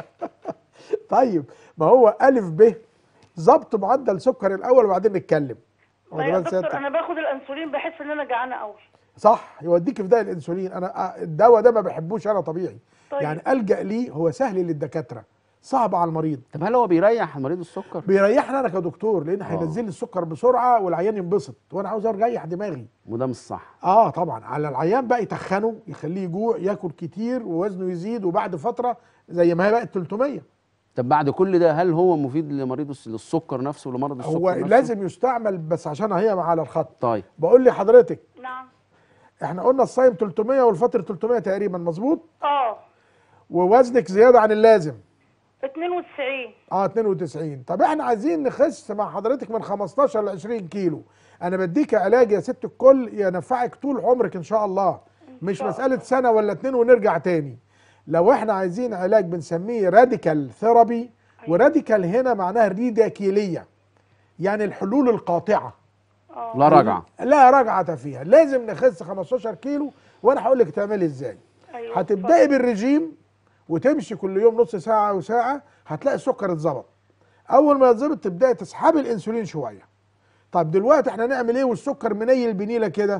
S2: طيب ما هو الف ب ظبط معدل سكر الاول وبعدين نتكلم
S5: لا يا
S2: واخد بال
S5: دكتور
S2: سيادتك؟
S5: أنا باخد الأنسولين بحس إن أنا جعانة قوي
S2: صح يوديك في داء الانسولين انا آه، الدواء ده ما بحبوش انا طبيعي
S5: طيب.
S2: يعني الجا ليه هو سهل للدكاتره صعب على المريض
S1: طب هل هو بيريح مريض السكر
S2: بيريحني انا كدكتور لان هينزل لي السكر بسرعه والعيان ينبسط وانا عاوز اريح دماغي
S1: وده مش صح
S2: اه طبعا على العيان بقى يتخنه يخليه يجوع ياكل كتير ووزنه يزيد وبعد فتره زي ما هي بقت 300
S1: طب بعد كل ده هل هو مفيد لمريض الس- للسكر نفسه لمرض السكر
S2: هو
S1: نفسه؟
S2: لازم يستعمل بس عشان هي على الخط
S1: طيب
S2: بقول لي حضرتك
S5: نعم
S2: احنا قلنا الصايم 300 والفطر 300 تقريبا مظبوط
S5: اه
S2: ووزنك زياده عن اللازم
S5: 92
S2: اه 92 طب احنا عايزين نخس مع حضرتك من 15 ل 20 كيلو انا بديك علاج يا ست الكل ينفعك طول عمرك ان شاء الله مش مسألة سنة ولا اتنين ونرجع تاني لو احنا عايزين علاج بنسميه راديكال ثيرابي وراديكال هنا معناها ريداكيلية يعني الحلول القاطعة
S1: لا رجعه
S2: لا رجعة فيها لازم نخس 15 كيلو وانا هقول لك تعملي ازاي
S5: ايوه
S2: هتبداي بالرجيم وتمشي كل يوم نص ساعه او ساعه هتلاقي السكر اتظبط اول ما يتظبط تبداي تسحبي الانسولين شويه طب دلوقتي احنا نعمل ايه والسكر منيل بنيله كده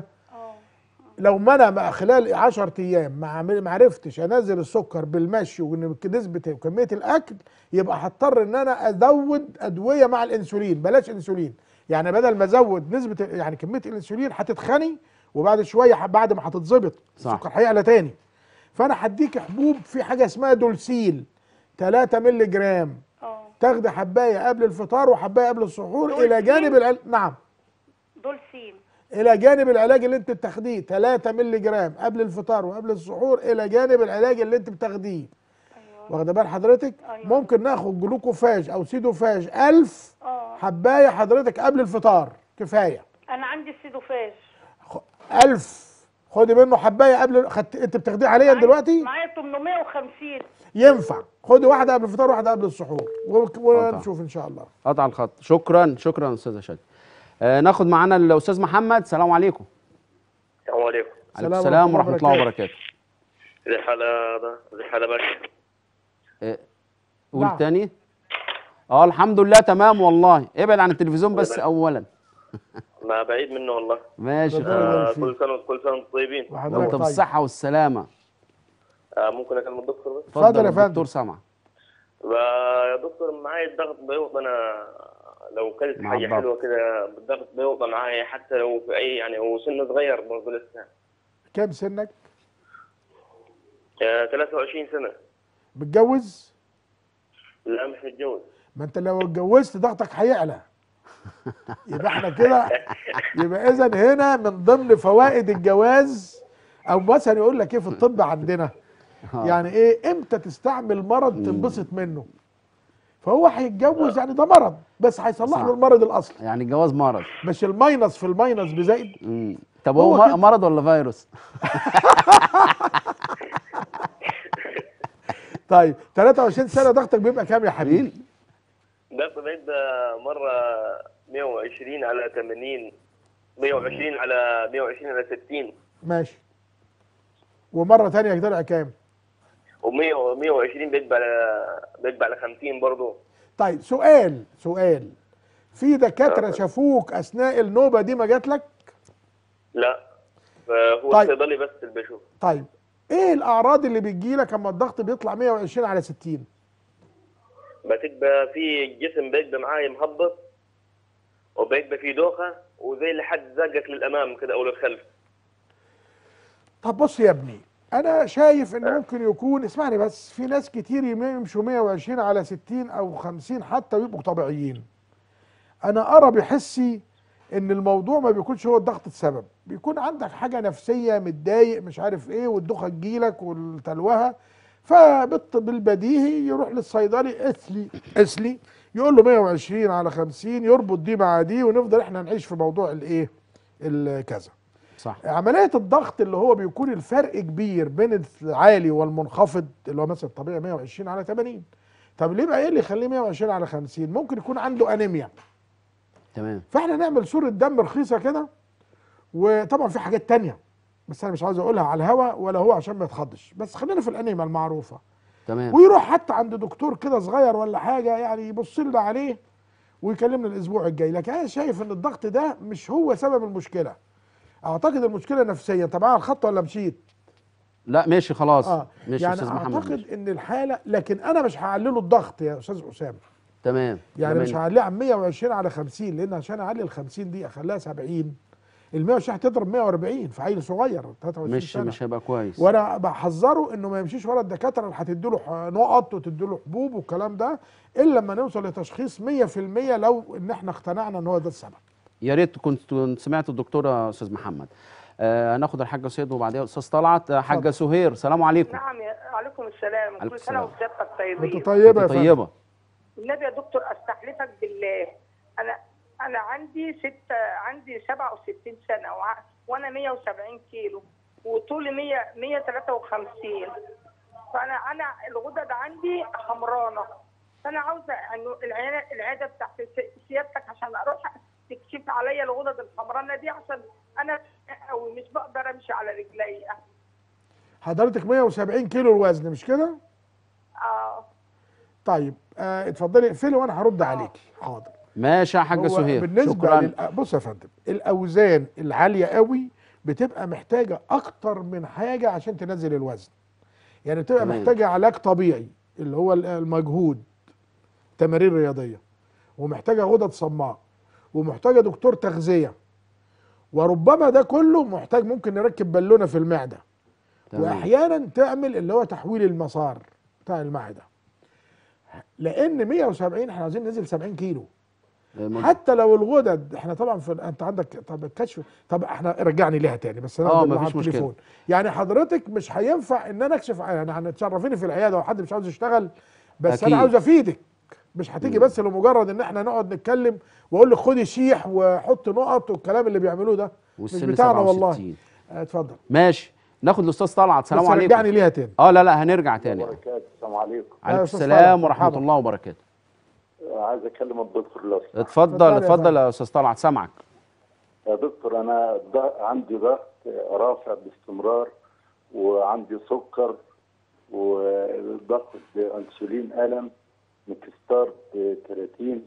S2: لو ما انا مع خلال 10 ايام ما عمل- ما عرفتش انزل السكر بالمشي ونسبه وكميه الاكل يبقى هضطر ان انا ازود ادويه مع الانسولين بلاش انسولين يعني بدل ما ازود نسبه يعني كميه الانسولين هتتخني وبعد شويه ح- بعد ما هتتظبط
S1: صح.
S2: السكر هيعلى تاني فانا هديك حبوب في حاجه اسمها دولسيل 3 مللي جرام
S5: اه
S2: تاخدي حبايه قبل الفطار وحبايه قبل السحور الى
S5: دولسين؟
S2: جانب العل... نعم
S5: دول سين
S2: الى جانب العلاج اللي انت بتاخديه 3 مللي جرام قبل الفطار وقبل السحور الى جانب العلاج اللي انت بتاخديه واخده بال حضرتك
S5: أيوة.
S2: ممكن ناخد جلوكوفاج او سيدوفاج 1000
S5: اه
S2: حبايه حضرتك قبل الفطار كفايه
S5: انا عندي السيدوفاج
S2: خ- 1000 خدي منه حبايه قبل خدت انت بتاخديه حاليا
S5: معايا-
S2: دلوقتي
S5: معايا 850
S2: ينفع خدي واحده قبل الفطار وواحده قبل السحور و- ونشوف ان شاء الله
S1: قطع الخط شكرا شكرا استاذه شادي آه ناخد معانا الاستاذ محمد السلام عليكم
S6: السلام عليكم
S1: عليكم
S2: السلام
S1: السلام
S2: ورحمة
S1: ورحمه
S2: الله
S1: الله وبركاته
S6: زي الحالة ده زي الحالة باشا
S1: آه، قول
S2: نعم.
S1: تاني اه الحمد لله تمام والله ابعد عن التلفزيون بس
S6: والله.
S1: اولا
S6: ما بعيد منه والله
S1: ماشي
S2: ربنا
S1: خلاص.
S2: يبارك
S6: آه
S2: فيك.
S6: كل سنة كل سنة وانتم طيبين
S2: وحضرتك
S1: وانت
S2: طيب.
S1: بالصحه والسلامه
S6: آه ممكن اكلم الدكتور بس
S2: اتفضل يا فندم.
S1: الدكتور سامع
S6: آه، يا دكتور معايا الضغط بيوطى انا لو كلت
S1: مع
S6: حاجة
S1: الضغط.
S6: حلوة كده الضغط بيوطى معايا حتى لو في اي يعني هو سن صغير برضه لسه
S2: كام سنك
S6: آه 23 سنة
S2: متجوز
S6: لا مش متجوز
S2: ما انت لو اتجوزت ضغطك هيعلى يبقى احنا كده يبقى اذا هنا من ضمن فوائد الجواز او مثلا يقول لك ايه في الطب عندنا يعني ايه امتى تستعمل مرض تنبسط منه فهو هيتجوز يعني ده مرض بس هيصلح
S1: صح.
S2: له المرض الاصلي
S1: يعني الجواز مرض
S2: مش الماينس في الماينس بزائد
S1: مم. طب
S2: هو
S1: هو, م-
S2: كده.
S1: مرض ولا فيروس
S2: طيب 23 سنه ضغطك بيبقى كام يا حبيبي
S6: ضغط بيبقى مرة 120 على 80 120 على 120 على 60
S2: ماشي ومره تانية طلع كام
S6: و100 120 بيبقى على بيبقى على 50 برضه
S2: طيب سؤال سؤال في دكاتره شافوك اثناء النوبه دي ما جات لك
S6: لا فهو
S2: طيب.
S6: الصيدلي بس اللي بيشوف
S2: طيب ايه الاعراض اللي بتجي لك اما الضغط بيطلع 120 على 60
S6: بتبقى في الجسم بيبقى معايا مهبط وبيبقى في دوخه وزي اللي حد زقك للامام كده او للخلف
S2: طب بص يا ابني انا شايف ان ممكن يكون اسمعني بس في ناس كتير يمشوا 120 على 60 او 50 حتى ويبقوا طبيعيين انا ارى بحسي ان الموضوع ما بيكونش هو الضغط السبب بيكون عندك حاجه نفسيه متضايق مش عارف ايه والدوخه تجيلك والتلوهه فبالبديهي يروح للصيدلي اسلي اسلي يقول له 120 على 50 يربط دي مع دي ونفضل احنا نعيش في موضوع الايه الكذا
S1: صح
S2: عمليه الضغط اللي هو بيكون الفرق كبير بين العالي والمنخفض اللي هو مثلا الطبيعي 120 على 80 طب ليه بقى ايه اللي يخليه 120 على 50 ممكن يكون عنده انيميا
S1: تمام
S2: فاحنا نعمل صوره دم رخيصه كده وطبعا في حاجات تانية بس انا مش عاوز اقولها على الهوا ولا هو عشان ما يتخضش بس خلينا في الانيميا المعروفه
S1: تمام
S2: ويروح حتى عند دكتور كده صغير ولا حاجه يعني يبص لنا عليه ويكلمنا الاسبوع الجاي لكن انا شايف ان الضغط ده مش هو سبب المشكله اعتقد المشكله نفسيه انت معايا على الخط ولا مشيت
S1: لا ماشي خلاص
S2: اه
S1: ماشي
S2: يعني
S1: استاذ محمد
S2: اعتقد
S1: ماشي.
S2: ان الحاله لكن انا مش هعلله الضغط يا استاذ اسامه
S1: تمام
S2: يعني
S1: تمام.
S2: مش هعليه عن 120 على 50 لان عشان اعلي ال 50 دي اخليها 70 ال 120 هتضرب 140 في عيل صغير 23
S1: مش
S2: سنه
S1: مش هيبقى كويس
S2: وانا بحذره انه ما يمشيش ورا الدكاتره اللي هتدي له نقط وتدي له حبوب والكلام ده الا لما نوصل لتشخيص 100% لو ان احنا اقتنعنا ان هو ده السبب
S1: يا ريت كنت كنت سمعت الدكتوره استاذ محمد آه هناخد الحاجه سيد وبعديها استاذ طلعت آه، حاجه
S2: اتفضل.
S1: سهير سلام عليكم
S5: نعم يا
S7: وعليكم السلام
S1: عليكم
S7: كل سنه
S1: السلام.
S7: وسيادتك طيبين
S2: انت طيبه يا
S1: انت
S2: فندم
S1: طيبه
S7: النبي يا دكتور استحلفك بالله انا انا عندي ستة عندي 67 سنه وع- وانا 170 كيلو وطولي 100 153 فانا انا الغدد عندي حمرانه فانا عاوزه انه العياده العياده بتاعت س- سيادتك عشان اروح تكشف عليا الغدد الحمرانه دي عشان انا قوي مش بقدر امشي على رجليا
S2: حضرتك 170 كيلو الوزن مش كده
S7: اه
S2: طيب آه اتفضلي اقفلي وانا هرد عليكي حاضر
S1: ماشي يا حاجه
S2: هو
S1: سهير
S2: بالنسبه
S1: شكرا
S2: لل... بص يا فندم الاوزان العاليه قوي بتبقى محتاجه اكتر من حاجه عشان تنزل الوزن يعني بتبقى
S1: تمام.
S2: محتاجه علاج طبيعي اللي هو ال- المجهود تمارين رياضيه ومحتاجه غدد صماء ومحتاجه دكتور تغذيه وربما ده كله محتاج ممكن نركب بالونه في المعده
S1: تمام.
S2: واحيانا تعمل اللي هو تحويل المسار بتاع المعده لان 170 احنا عايزين ننزل 70 كيلو
S1: مج-
S2: حتى لو الغدد احنا طبعا في انت عندك طب الكشف طب احنا رجعني ليها تاني بس انا
S1: اه،
S2: أقدر
S1: مفيش
S2: على
S1: مشكلة.
S2: التليفون. يعني حضرتك مش هينفع ان انا اكشف يعني يعني تشرفيني في العياده وحد مش عاوز يشتغل بس
S1: أكيد.
S2: انا عاوز افيدك مش هتيجي بس لمجرد ان احنا نقعد نتكلم واقول لك خدي شيح وحط نقط والكلام اللي بيعملوه ده مش
S1: والسن
S2: بتاعنا والله
S1: 67
S2: اه، اتفضل
S1: ماشي ناخد الاستاذ طلعت سلام
S2: بس
S1: عليكم
S2: رجعني ليها تاني
S1: اه لا لا هنرجع تاني
S8: وبركاته السلام عليكم
S1: عليكم
S2: أستاذ
S1: السلام
S2: طلعت،
S1: ورحمه
S2: مرحبا.
S1: الله وبركاته
S8: عايز اكلم الدكتور لو سمحت.
S1: اتفضل
S2: اتفضل يا
S1: اتفضل
S2: فندم.
S1: يا استاذ طلعت سامعك
S8: يا دكتور انا ض- عندي ضغط رافع باستمرار وعندي سكر وباخد انسولين الم مكستار 30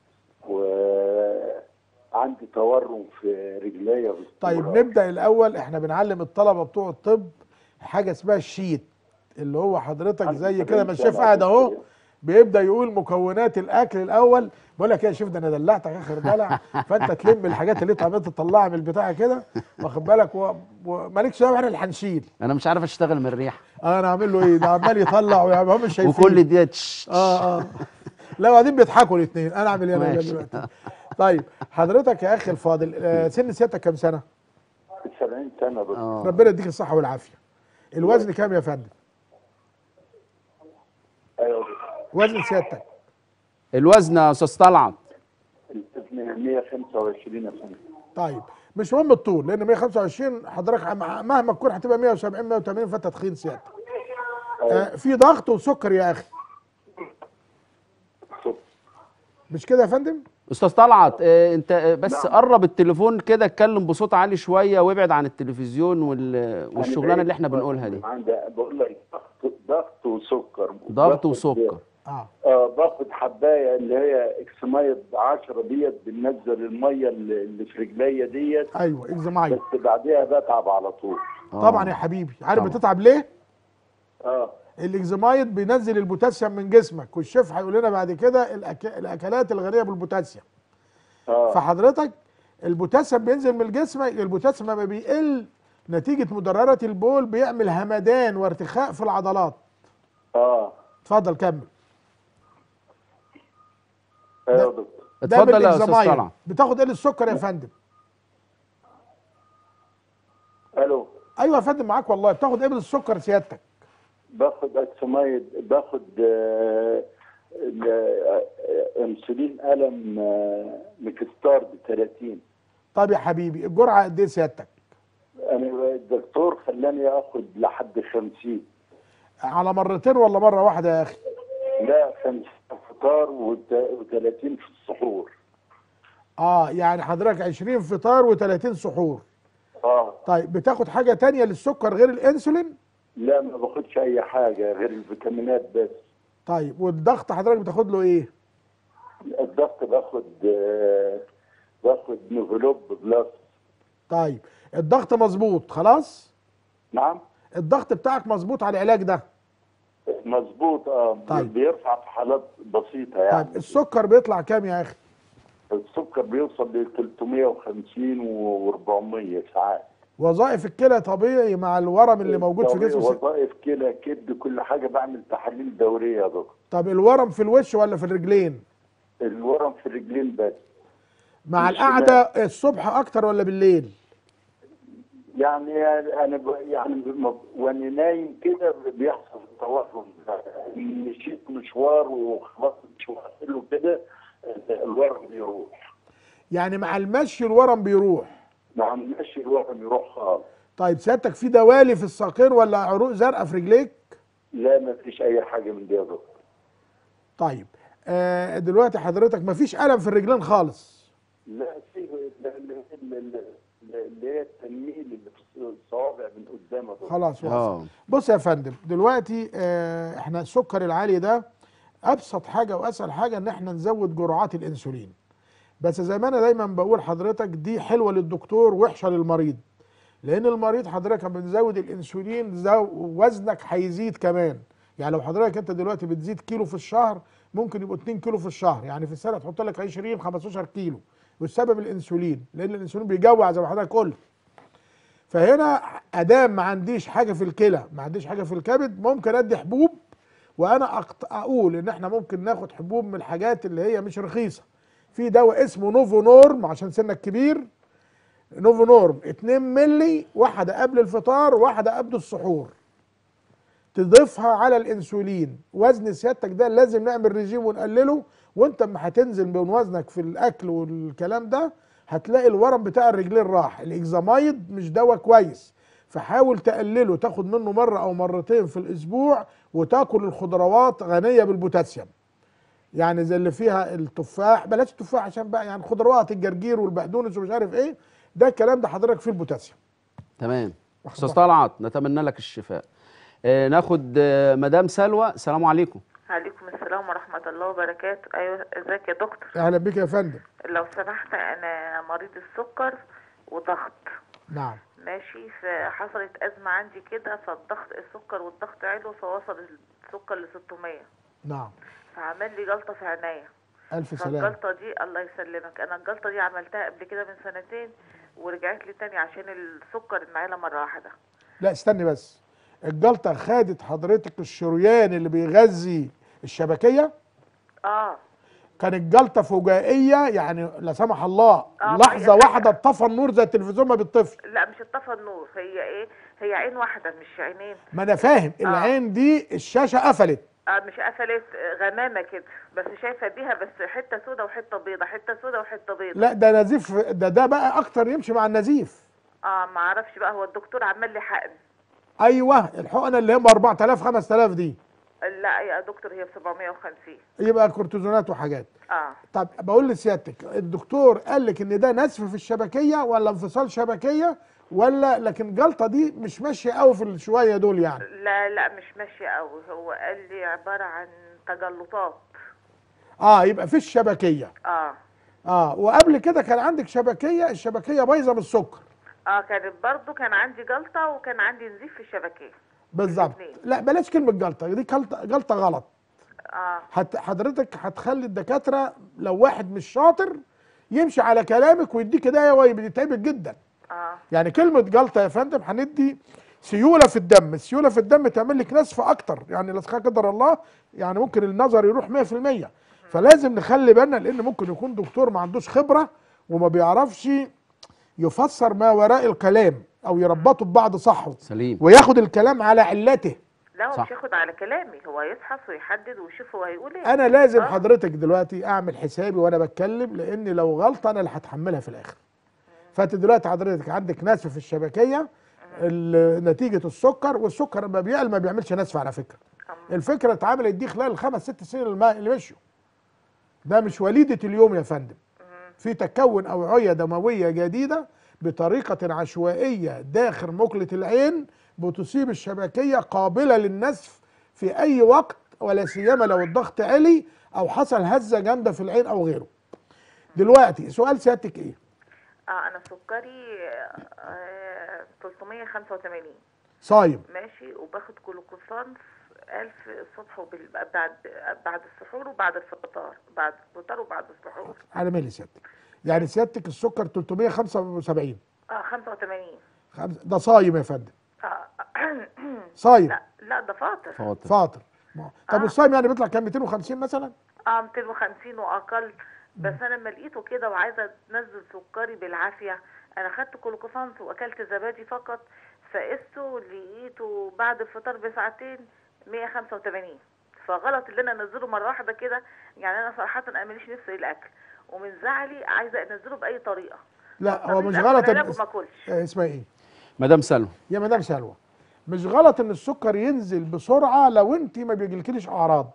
S8: وعندي تورم في رجليا باستمرار
S2: طيب نبدا الاول احنا بنعلم الطلبه بتوع الطب حاجه اسمها الشيت اللي هو حضرتك
S8: عندي
S2: زي كده ما
S8: 70
S2: الشيف
S8: سنة
S2: قاعد اهو
S8: دكتور.
S2: بيبدا يقول مكونات الاكل الاول بقول لك إيه يا شيف ده انا دلعتك اخر دلع فانت تلم الحاجات اللي انت عمال تطلعها من البتاع كده واخد بالك و- ومالكش دعوه احنا اللي هنشيل
S1: انا مش عارف اشتغل من الريحه
S2: انا اعمل له ايه ده عمال يطلع ويعني هم مش شايفين
S1: وكل دي تش-
S2: اه اه لا وبعدين بيضحكوا الاثنين انا اعمل ايه انا
S1: ماشي.
S2: دلوقتي طيب حضرتك يا اخي الفاضل آه، سن سيادتك كام سنه
S8: 70 سنه دكتور
S1: اه
S2: ربنا يديك الصحه والعافيه الوزن كام يا فندم
S8: ايوه دكتور.
S2: وزن سيادتك
S1: الوزن يا استاذ طلعت
S8: الوزن 125 يا فندم
S2: طيب مش مهم الطول لان 125 حضرتك عم- مهما تكون هتبقى 170 180 فانت تخين سيادتك آه في ضغط وسكر يا اخي مش كده يا فندم
S1: استاذ طلعت آه، انت آه، بس
S8: نعم.
S1: قرب التليفون كده اتكلم بصوت عالي شويه وابعد عن التلفزيون وال...
S8: أنا
S1: والشغلانه
S8: بعيد
S1: اللي احنا
S8: دلوقتي
S1: بنقولها دي
S8: عندي بقول لك ضغط ضغط وسكر
S1: ضغط
S8: باخد-
S1: وسكر
S2: اه
S8: اه باخد حبايه اللي هي اكسمايد 10 ديت بننزل الميه اللي اللي في رجليا ديت
S2: ايوه اكزيمايل
S8: بس بعديها بتعب على طول
S1: آه.
S2: طبعا يا حبيبي عارف
S1: طبعا.
S2: بتتعب ليه
S8: اه
S2: الاكزيمايد بينزل البوتاسيوم من جسمك والشيف هيقول لنا بعد كده الأك... الاكلات الغنيه بالبوتاسيوم
S8: اه
S2: فحضرتك البوتاسيوم بينزل من جسمك البوتاسيوم لما بيقل نتيجه مدررة البول بيعمل همدان وارتخاء في العضلات
S8: اه
S2: اتفضل كمل
S8: ايوه يا دكتور
S2: ده
S1: اتفضل يا استاذ
S2: بالإكزيمايد.
S1: طلعت
S2: بتاخد ايه السكر يا فندم
S8: الو
S2: ايوه يا فندم معاك والله بتاخد ايه بالسكر سيادتك
S8: باخد اكسمايد باخد آه، ال- آه، انسولين الم آه، مكستار ب 30
S2: طب يا حبيبي الجرعه قد ايه سيادتك
S8: انا الدكتور خلاني اخد لحد 50
S2: على مرتين ولا مره واحده يا اخي
S8: لا 50 فطار و30 في السحور
S2: اه يعني حضرتك 20 فطار و30 سحور
S8: اه
S2: طيب بتاخد حاجه تانية للسكر غير الانسولين
S8: لا ما باخدش اي حاجه غير الفيتامينات بس
S2: طيب والضغط حضرتك بتاخد له ايه
S8: الضغط باخد آه، باخد نوفلوب بلس
S2: طيب الضغط مظبوط خلاص
S8: نعم
S2: الضغط بتاعك مظبوط على العلاج ده
S8: مظبوط اه
S2: طيب.
S8: بيرفع في حالات بسيطه يعني
S2: طيب السكر بيطلع كام يا اخي
S8: السكر بيوصل ل 350 و400 ساعات
S2: وظائف الكلى طبيعي مع الورم اللي موجود في جسم الس-
S8: وظائف كلى كبد كل حاجه بعمل تحاليل دوريه يا دكتور
S2: طب الورم في الوش ولا في الرجلين
S8: الورم في الرجلين بس
S2: مع
S8: مش
S2: القعده الصبح اكتر ولا بالليل
S8: يعني انا ب... يعني ب- وانا نايم كده بيحصل توهم مشيت مشوار وخلصت مشوار حلو كده الورم بيروح
S2: يعني مع المشي الورم بيروح
S8: ما عملناش الورم يروح خالص
S2: طيب سيادتك في دوالي في الساقين ولا عروق زرقاء في رجليك
S8: لا ما فيش اي حاجه من دي يا دكتور
S2: طيب آه دلوقتي حضرتك مفيش الم في الرجلين خالص
S8: لا في ال- ال- ال- ال- اللي هي التنميل اللي في الصوابع من قدام يا دكتور.
S2: خلاص
S1: اه
S2: وصل بص يا فندم دلوقتي آه احنا السكر العالي ده ابسط حاجه واسهل حاجه ان احنا نزود جرعات الانسولين بس زي ما انا دايما بقول حضرتك دي حلوه للدكتور وحشه للمريض لان المريض حضرتك لما بتزود الانسولين زو وزنك هيزيد كمان يعني لو حضرتك انت دلوقتي بتزيد كيلو في الشهر ممكن يبقوا 2 كيلو في الشهر يعني في السنه تحط لك 20 15 كيلو والسبب الانسولين لان الانسولين بيجوع زي ما حضرتك قلت فهنا ادام ما عنديش حاجه في الكلى ما عنديش حاجه في الكبد ممكن ادي حبوب وانا أقط- اقول ان احنا ممكن ناخد حبوب من الحاجات اللي هي مش رخيصه في دواء اسمه نوفو نورم عشان سنك كبير نوفو نورم 2 ملي واحده قبل الفطار واحده قبل السحور تضيفها على الانسولين وزن سيادتك ده لازم نعمل ريجيم ونقلله وانت اما هتنزل من وزنك في الاكل والكلام ده هتلاقي الورم بتاع الرجلين راح الاكزامايد مش دواء كويس فحاول تقلله تاخد منه مره او مرتين في الاسبوع وتاكل الخضروات غنيه بالبوتاسيوم يعني زي اللي فيها التفاح بلاش التفاح عشان بقى يعني خضروات الجرجير والبقدونس ومش عارف ايه ده الكلام ده حضرتك فيه البوتاسيوم
S1: تمام
S2: واخد
S1: استاذ
S2: بالك.
S1: طلعت نتمنى لك الشفاء آه ناخد آه مدام سلوى السلام عليكم
S9: عليكم السلام ورحمة الله وبركاته أيوة ازيك يا دكتور
S2: اهلا بك يا فندم
S9: لو سمحت أنا مريض السكر وضغط
S2: نعم
S9: ماشي فحصلت أزمة عندي كده فالضغط السكر والضغط علو فوصل السكر ل 600
S2: نعم
S9: فعمل لي جلطة في عينيا
S2: الف سلامه
S9: فالجلطة دي الله يسلمك أنا الجلطة دي عملتها قبل كده من سنتين ورجعت لي تاني عشان السكر انعلى مرة واحدة
S2: لا استني بس الجلطه خدت حضرتك الشريان اللي بيغذي الشبكيه
S9: اه
S2: كانت جلطه فجائيه يعني لا سمح الله
S9: آه،
S2: لحظه
S9: هي-
S2: واحده اتطفى النور زي التلفزيون ما بيطفي
S9: لا مش اتطفى النور هي ايه هي عين واحدة مش عينين
S2: ما انا فاهم
S9: آه.
S2: العين دي الشاشه قفلت
S9: اه مش قفلت آه، غمامة كده بس شايفة بيها بس حتة سودة وحتة بيضة حتة سودة وحتة بيضة
S2: لا ده نزيف ده ده بقى اكتر يمشي مع النزيف
S9: اه ما اعرفش بقى هو الدكتور عمل لي حقن
S2: ايوه الحقنه اللي هم 4000 5000 دي
S9: لا يا دكتور هي ب 750
S2: يبقى كورتيزونات وحاجات
S9: اه
S2: طب بقول لسيادتك الدكتور قال لك ان ده نزف في الشبكيه ولا انفصال شبكيه ولا لكن جلطه دي مش ماشيه قوي في الشويه دول يعني
S9: لا لا مش ماشية قوي هو قال لي عبارة عن تجلطات
S2: اه يبقى في الشبكيه
S9: اه
S2: اه وقبل كده كان عندك شبكيه الشبكيه بايظه من السكر
S9: اه كانت برضو كان عندي جلطة وكان عندي نزيف في الشبكية
S2: بالظبط
S9: الاتنين.
S2: لا بلاش كلمه جلطه دي جلطه جلطه غلط
S9: اه
S2: هت حضرتك هتخلي الدكاتره لو واحد مش شاطر يمشي على كلامك ويديك دواء بيتعبك جدا
S9: اه
S2: يعني كلمه جلطه يا فندم هندي سيوله في الدم السيوله في الدم تعمل لك نزف اكتر يعني لا قدر الله يعني ممكن النظر يروح 100% فلازم نخلي بالنا لان ممكن يكون دكتور ما عندوش خبره وما بيعرفش يفسر ما وراء الكلام او يربطه ببعض صحه
S1: سليم
S2: وياخد الكلام على علته
S9: لا هو
S1: صح.
S9: مش ياخد على كلامي هو يفحص ويحدد ويشوف هو هيقول ايه
S2: انا لازم
S9: آه.
S2: حضرتك دلوقتي اعمل حسابي وانا بتكلم لان لو غلطه انا اللي هتحملها في الاخر فانت دلوقتي حضرتك عندك نزف في الشبكيه ال- نتيجه السكر والسكر لما بيعلى ما بيعملش نزف على فكره الفكره اتعملت دي خلال الخمس ست سنين الم- اللي مشوا ده مش وليده اليوم يا فندم في تكون اوعيه دمويه جديده بطريقه عشوائيه داخل مقله العين بتصيب الشبكيه قابله للنزف في اي وقت ولا سيما لو الضغط عالي او حصل هزه جامده في العين او غيره دلوقتي سؤال سيادتك ايه
S9: اه انا سكري آه 385
S2: صايم
S9: ماشي وباخد جلوكوفان 1000 الصبح وبال... بعد بعد السحور وبعد الفطار بعد الفطار وبعد السحور
S2: على مالي سيادتك يعني سيادتك السكر 375
S9: اه 85
S2: خمس- ده صايم يا فندم
S9: اه
S2: صايم
S9: لا لا ده فاطر
S1: فاطر
S2: فاطر ما- طب
S9: آه.
S2: الصايم يعني بيطلع كام 250 مثلا
S9: اه 250 واقل بس انا لما لقيته كده وعايزه انزل سكري بالعافيه انا خدت كلوكوفانس واكلت زبادي فقط فقسته لقيته بعد الفطار بساعتين 185 فغلط اللي انا انزله مره واحده كده يعني انا صراحه انا ماليش نفس الاكل ومن زعلي عايزه انزله باي طريقه
S2: لا هو
S9: طب
S2: مش
S9: آخد
S2: غلط
S9: علاج
S2: إن-
S9: وما اكلش
S2: آه، اسمها ايه
S1: مدام سلوى
S2: يا مدام سلوى مش غلط ان السكر ينزل بسرعه لو انت ما بيجيلكيش اعراض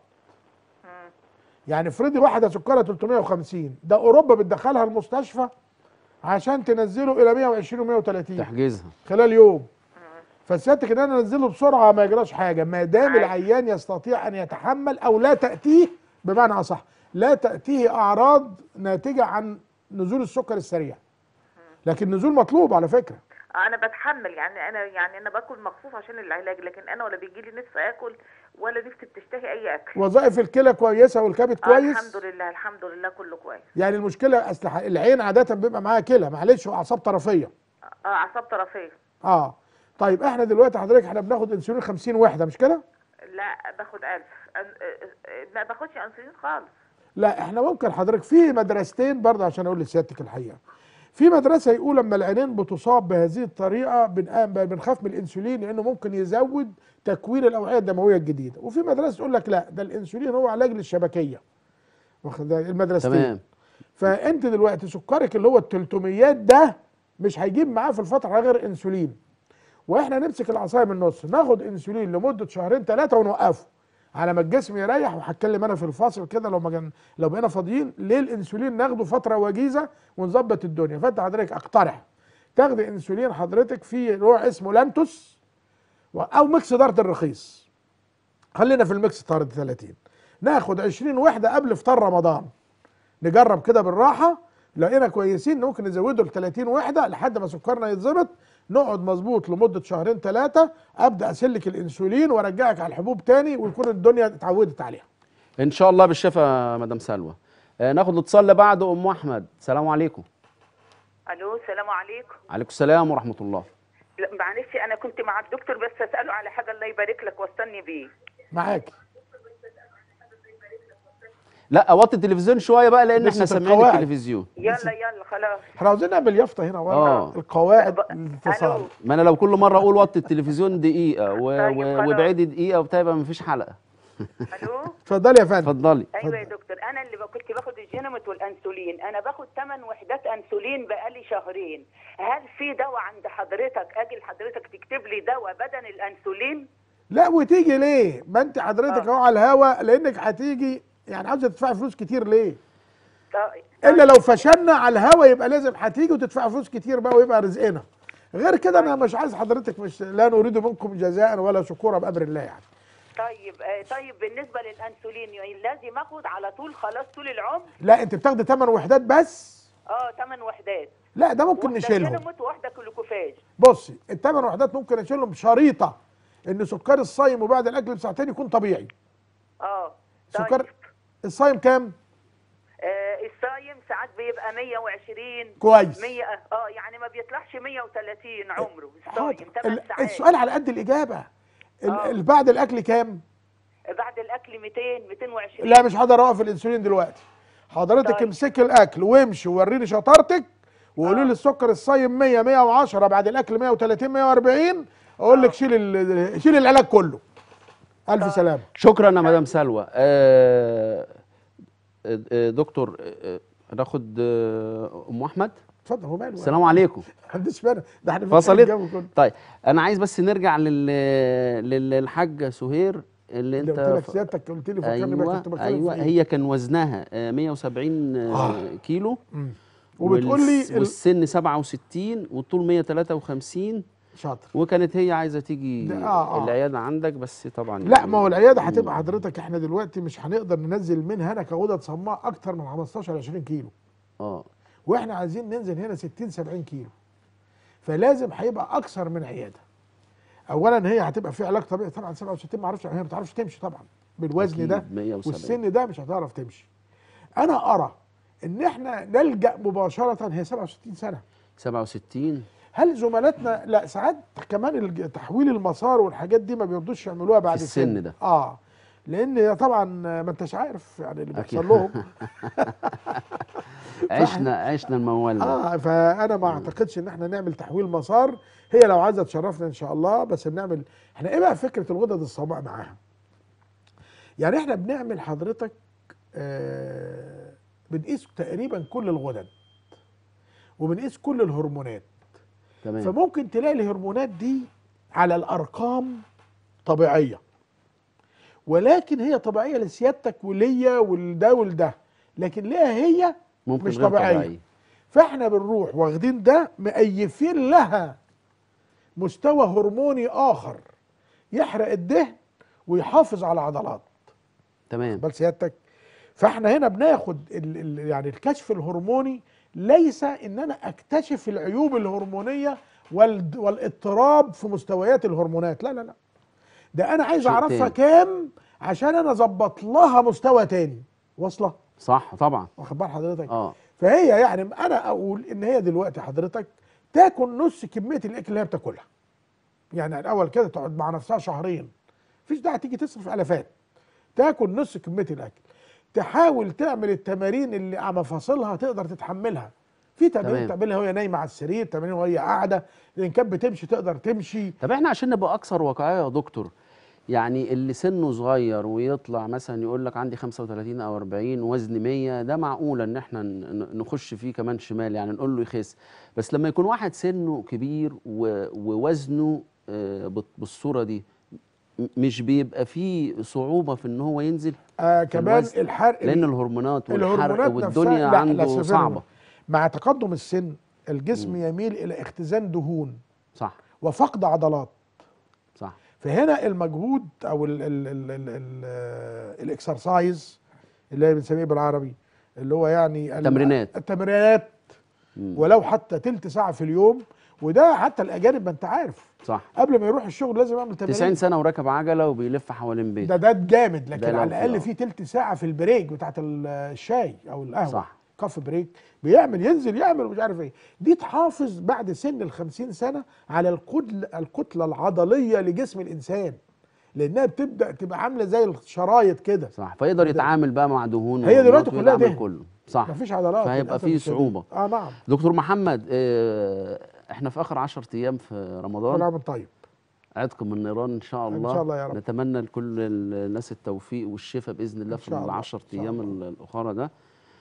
S2: يعني افرضي واحده سكرها 350 ده اوروبا بتدخلها المستشفى عشان تنزله الى 120 و130
S1: تحجزها
S2: خلال يوم فسيادتك ان انا انزله بسرعه ما يجراش حاجه ما دام
S9: عادي.
S2: العيان يستطيع ان يتحمل او لا تاتيه بمعنى اصح لا تاتيه اعراض ناتجه عن نزول السكر السريع لكن نزول مطلوب على فكره
S9: انا بتحمل يعني انا يعني انا باكل مخصوص عشان العلاج لكن انا ولا بيجي لي نفسي اكل ولا نفسي بتشتهي اي اكل
S2: وظائف الكلى كويسه والكبد
S9: آه
S2: كويس
S9: الحمد لله الحمد لله كله كويس
S2: يعني المشكله اصل ح- العين عاده بيبقى معاها كلى معلش واعصاب طرفيه
S9: اه اعصاب طرفيه
S2: اه طيب احنا دلوقتي حضرتك احنا بناخد انسولين 50 وحده مش كده
S9: لا باخد ألف أن- آه، آه، ما باخدش انسولين خالص
S2: لا احنا ممكن حضرتك في مدرستين برضه عشان اقول لسيادتك الحقيقه في مدرسه يقول لما العينين بتصاب بهذه الطريقه بنقام- بنخاف من الانسولين لانه ممكن يزود تكوين الاوعيه الدمويه الجديده وفي مدرسه تقول لك لا ده الانسولين هو علاج للشبكيه واخد بالك؟ المدرستين
S1: تمام
S2: فانت دلوقتي سكرك اللي هو ال 300 ده مش هيجيب معاه في الفتره غير انسولين واحنا نمسك العصايه من النص ناخد انسولين لمده شهرين ثلاثه ونوقفه على ما الجسم يريح وهتكلم انا في الفاصل كده لو ما جن... لو بقينا فاضيين ليه الانسولين ناخده فتره وجيزه ونظبط الدنيا فانت حضرتك اقترح تاخد انسولين حضرتك في نوع اسمه لانتوس و- او ميكس دارت الرخيص خلينا في الميكس دارت 30 ناخد 20 وحده قبل افطار رمضان نجرب كده بالراحه لقينا كويسين ممكن نزوده ل 30 وحده لحد ما سكرنا يتظبط نقعد مظبوط لمده شهرين ثلاثه ابدا اسلك الانسولين وارجعك على الحبوب تاني ويكون الدنيا اتعودت عليها
S1: ان شاء الله بالشفاء مدام سلوى آه ناخد الاتصال اللي بعده ام احمد السلام عليكم
S10: الو السلام عليكم
S1: عليكم السلام ورحمه الله
S10: لا، معلش انا كنت مع الدكتور بس اساله على حاجه الله يبارك لك واستني بيه
S2: معاك
S1: لا وطي التلفزيون شويه بقى لان
S2: لسه
S1: احنا
S2: في
S1: سامعين
S2: القواعد.
S1: التلفزيون
S10: يلا يلا خلاص
S2: احنا عاوزين نعمل يافطه هنا ورا
S1: آه.
S2: القواعد
S10: ب-
S2: الاتصال
S10: الو
S1: ما انا لو كل مره اقول وطي التلفزيون دقيقه و...
S10: طيب
S1: و...
S10: خلاص.
S1: وابعدي دقيقه وبتاع يبقى مفيش حلقه
S10: الو
S2: اتفضلي يا فندم
S1: اتفضلي
S10: ايوه يا دكتور انا اللي ب- كنت باخد الجينامت والانسولين انا باخد 8 وحدات انسولين بقالي شهرين هل في دواء عند حضرتك اجي لحضرتك تكتب لي دواء بدل الانسولين
S2: لا وتيجي ليه ما انت حضرتك
S10: آه.
S2: اهو على الهوا لانك هتيجي يعني عاوزه تدفعي فلوس كتير ليه
S10: طيب.
S2: الا لو فشلنا على الهوا يبقى لازم هتيجي وتدفع فلوس كتير بقى ويبقى رزقنا غير كده انا مش عايز حضرتك مش لا نريد منكم جزاء ولا شكورا بامر الله يعني
S10: طيب آه، طيب بالنسبه للانسولين يعني لازم اخد على طول خلاص طول العمر
S2: لا انت بتاخدي 8 وحدات بس
S10: اه 8 وحدات
S2: لا ده ممكن
S10: واحدة
S2: نشيلهم
S10: جينامت وواحده كلوكوفاج
S2: بصي الثمان وحدات ممكن نشيلهم بشريطه ان سكر الصايم وبعد الاكل بساعتين يكون طبيعي
S10: اه
S2: سكر
S10: طيب
S2: الصايم كام
S10: آه الصايم ساعات بيبقى 120
S2: كويس
S10: 100 اه يعني ما بيطلعش 130 عمره
S2: حاضر
S10: الصايم 8
S2: ال-
S10: ساعات
S2: السؤال على قد الاجابه ال-
S10: آه.
S2: ال- بعد الاكل كام
S10: بعد الاكل 200 220
S2: لا مش هقدر اوقف الانسولين دلوقتي حضرتك
S10: طيب.
S2: امسكي الاكل وامشي ووريني شطارتك وقولي
S10: آه.
S2: لي السكر الصايم 100 110 بعد الاكل 130 140 اقول لك شيل ال- شيل العلاج كله الف سلامه
S1: شكرا يا مدام سلوى آه آه، آه، دكتور آه، آه، ناخد آه، ام احمد
S2: اتفضل هو ماله
S1: السلام عليكم
S2: ما عنديش مانع ده احنا
S1: فصلت
S2: بنتكلم الجو كله.
S1: طيب انا عايز بس نرجع لل لل- للحاجه سهير اللي
S2: اللي
S1: انت
S2: قلت لك
S1: ف-
S2: سيادتك قلت لي فكرني بقى
S1: ايوه
S2: كنت بتكلم
S1: ايوه
S2: في إيه.
S1: هي كان وزنها آه، 170 آه،
S2: آه.
S1: كيلو
S2: مم. وبتقول لي
S1: والس-
S2: ال-
S1: والسن 67 والطول 153
S2: شاطر
S1: وكانت هي عايزه تيجي
S2: ده- آه، آه.
S1: العياده عندك بس طبعا
S2: لا ما هو العياده هتبقى حضرتك احنا دلوقتي مش هنقدر ننزل منها هنا كغدد صماء اكتر من 15 20 كيلو
S1: اه
S2: واحنا عايزين ننزل هنا 60 70 كيلو فلازم هيبقى اكثر من عياده اولا هي هتبقى في علاج طبيعي طبعا 67 ما اعرفش هي ما بتعرفش تمشي طبعا بالوزن
S1: أكيد،
S2: ده
S1: 170.
S2: والسن ده مش هتعرف تمشي انا ارى ان احنا نلجا مباشره هي 67 سنه
S1: 67
S2: هل زملاتنا لا ساعات كمان الج- تحويل المسار والحاجات دي ما بيرضوش يعملوها بعد
S1: في السن ده.
S2: اه لان طبعا ما انتش عارف يعني اللي
S1: أكيد.
S2: بيحصل لهم
S1: عشنا عشنا الموال ده
S2: اه فانا ما اعتقدش ان احنا نعمل تحويل مسار هي لو عايزه تشرفنا ان شاء الله بس بنعمل احنا ايه بقى فكره الغدد الصماء معاها يعني احنا بنعمل حضرتك آه بنقيس تقريبا كل الغدد وبنقيس كل الهرمونات
S1: تمام
S2: فممكن تلاقي الهرمونات دي على الارقام طبيعيه ولكن هي طبيعيه لسيادتك وليا ولده ولده لكن ليها هي
S1: ممكن
S2: مش
S1: غير
S2: طبيعية.
S1: طبيعي
S2: فاحنا بنروح واخدين ده مقيفين لها مستوى هرموني اخر يحرق الدهن ويحافظ على العضلات
S1: تمام
S2: بل سيادتك فاحنا هنا بناخد ال ال يعني الكشف الهرموني ليس ان انا اكتشف العيوب الهرمونيه وال والاضطراب في مستويات الهرمونات لا لا لا ده انا عايز
S1: شيء
S2: اعرفها
S1: تاني.
S2: كام عشان انا اظبط لها مستوى تاني واصله
S1: صح طبعا
S2: واخد بال حضرتك
S1: اه
S2: فهي يعني انا اقول ان هي دلوقتي حضرتك تاكل نص كميه الاكل اللي هي بتاكلها يعني الاول كده تقعد مع نفسها شهرين مفيش داعي تيجي تصرف الافات تاكل نص كميه الاكل تحاول تعمل التمارين اللي على مفاصلها تقدر تتحملها في تمارين
S1: تمام.
S2: تعملها وهي نايمه على السرير تمارين وهي قاعده ان كانت بتمشي تقدر تمشي
S1: طب احنا عشان نبقى اكثر واقعيه يا دكتور يعني اللي سنه صغير ويطلع مثلا يقول لك عندي 35 او 40 وزني 100 ده معقول ان احنا ن- نخش فيه كمان شمال يعني نقول له يخس بس لما يكون واحد سنه كبير و- ووزنه آه، بت- بالصوره دي م- مش بيبقى فيه صعوبه في ان هو ينزل
S2: آه كمان
S1: الوزن.
S2: الحرق
S1: لان الهرمونات والحرق
S2: الهرمونات
S1: والدنيا
S2: نفسها- لا، لا،
S1: عنده
S2: استاذ
S1: صعبه
S2: مع تقدم السن الجسم يميل الى اختزان دهون
S1: صح
S2: وفقد عضلات
S1: صح
S2: فهنا المجهود او ال ال ال ال ال الاكسرسايز اللي هي بنسميه بالعربي اللي هو يعني ال-
S1: تمرينات.
S2: التمرينات
S1: مم.
S2: ولو حتى تلت ساعه في اليوم وده حتى الاجانب ما انت عارف
S1: صح
S2: قبل ما يروح الشغل لازم يعمل تمرين
S1: 90 سنه وراكب عجله وبيلف حوالين بيته
S2: ده ده جامد لكن
S1: ده لو
S2: على
S1: في-
S2: الاقل
S1: آه.
S2: في تلت ساعه في البريك بتاعت ال- الشاي او القهوه
S1: صح.
S2: كافي بريك بيعمل ينزل يعمل مش عارف ايه دي تحافظ بعد سن ال 50 سنه على الكتل الكتله العضليه لجسم الانسان لانها بتبدا تبقى عامله زي الشرايط كده
S1: صح فيقدر يتعامل بقى مع دهون
S2: هي دلوقتي
S1: وهرمونات
S2: كلها
S1: ويعمل
S2: دهن.
S1: كله صح
S2: مفيش عضلات
S1: فهيبقى
S2: للأسف
S1: فيه
S2: الشديد.
S1: صعوبه
S2: اه نعم
S1: دكتور محمد آه، احنا في اخر 10 ايام في
S2: كل
S1: رمضان
S2: عام وأنت طيب
S1: عدكم من النيران ان شاء
S2: إن
S1: الله
S2: شاء الله يا رب.
S1: نتمنى لكل الناس التوفيق والشفاء باذن الله
S2: إن
S1: في
S2: شاء الله.
S1: ال 10
S2: إن شاء
S1: ايام
S2: الله.
S1: ال- الاخرى ده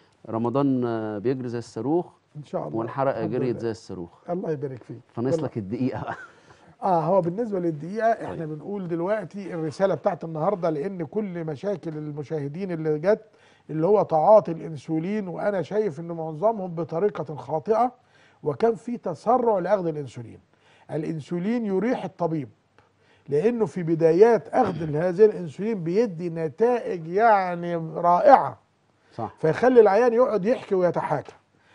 S1: رمضان آه، بيجري زي الصاروخ
S2: ان شاء الله
S1: والحرقه
S2: الحمد
S1: جريت
S2: لله.
S1: زي الصاروخ
S2: الله يبارك فيك
S1: فناقص
S2: يلا.
S1: لك الدقيقه بقى
S2: اه هو بالنسبه للدقيقه احنا بنقول دلوقتي الرساله بتاعت النهارده لان كل مشاكل المشاهدين اللي جت اللي هو تعاطي الانسولين وانا شايف ان معظمهم بطريقه خاطئه وكان في تسرع لاخذ الانسولين الانسولين يريح الطبيب لانه في بدايات اخذ هذه الانسولين بيدي نتائج يعني رائعه
S1: صح
S2: فيخلي العيان يقعد يحكي ويتحاكى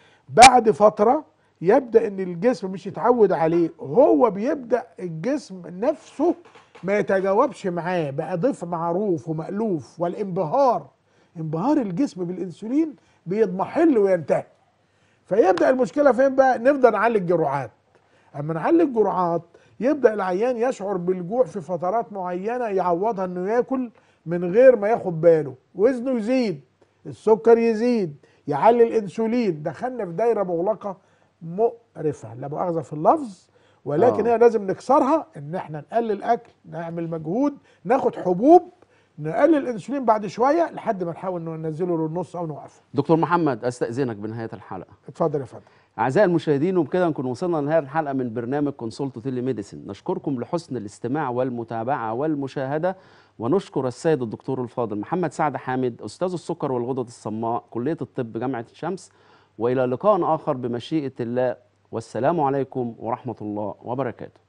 S2: بعد فترة يبدأ ان الجسم مش يتعود عليه هو بيبدأ الجسم نفسه ما يتجاوبش معاه بقى ضيف معروف ومألوف والانبهار انبهار الجسم بالانسولين بيضمحل وينتهي فيبدأ المشكلة فين بقى نفضل نعلي الجرعات اما نعلي الجرعات يبدأ العيان يشعر بالجوع في فترات معينة يعوضها انه ياكل من غير ما ياخد باله وزنه يزيد السكر يزيد يعلي الانسولين دخلنا في دايره مغلقه مقرفه لا مؤاخذه في اللفظ ولكن
S1: آه.
S2: هي لازم نكسرها ان احنا نقلل اكل نعمل مجهود ناخد حبوب نقلل الانسولين بعد شويه لحد ما نحاول إنه ننزله للنص او نوقفه
S1: دكتور محمد استاذنك بنهايه الحلقه
S2: اتفضل يا فندم
S1: أعزائي المشاهدين وبكده نكون وصلنا لنهاية الحلقة من برنامج كونسولتو تيلي ميديسن نشكركم لحسن الاستماع والمتابعة والمشاهدة ونشكر السيد الدكتور الفاضل محمد سعد حامد أستاذ السكر والغدد الصماء كلية الطب جامعة الشمس وإلى لقاء آخر بمشيئة الله والسلام عليكم ورحمة الله وبركاته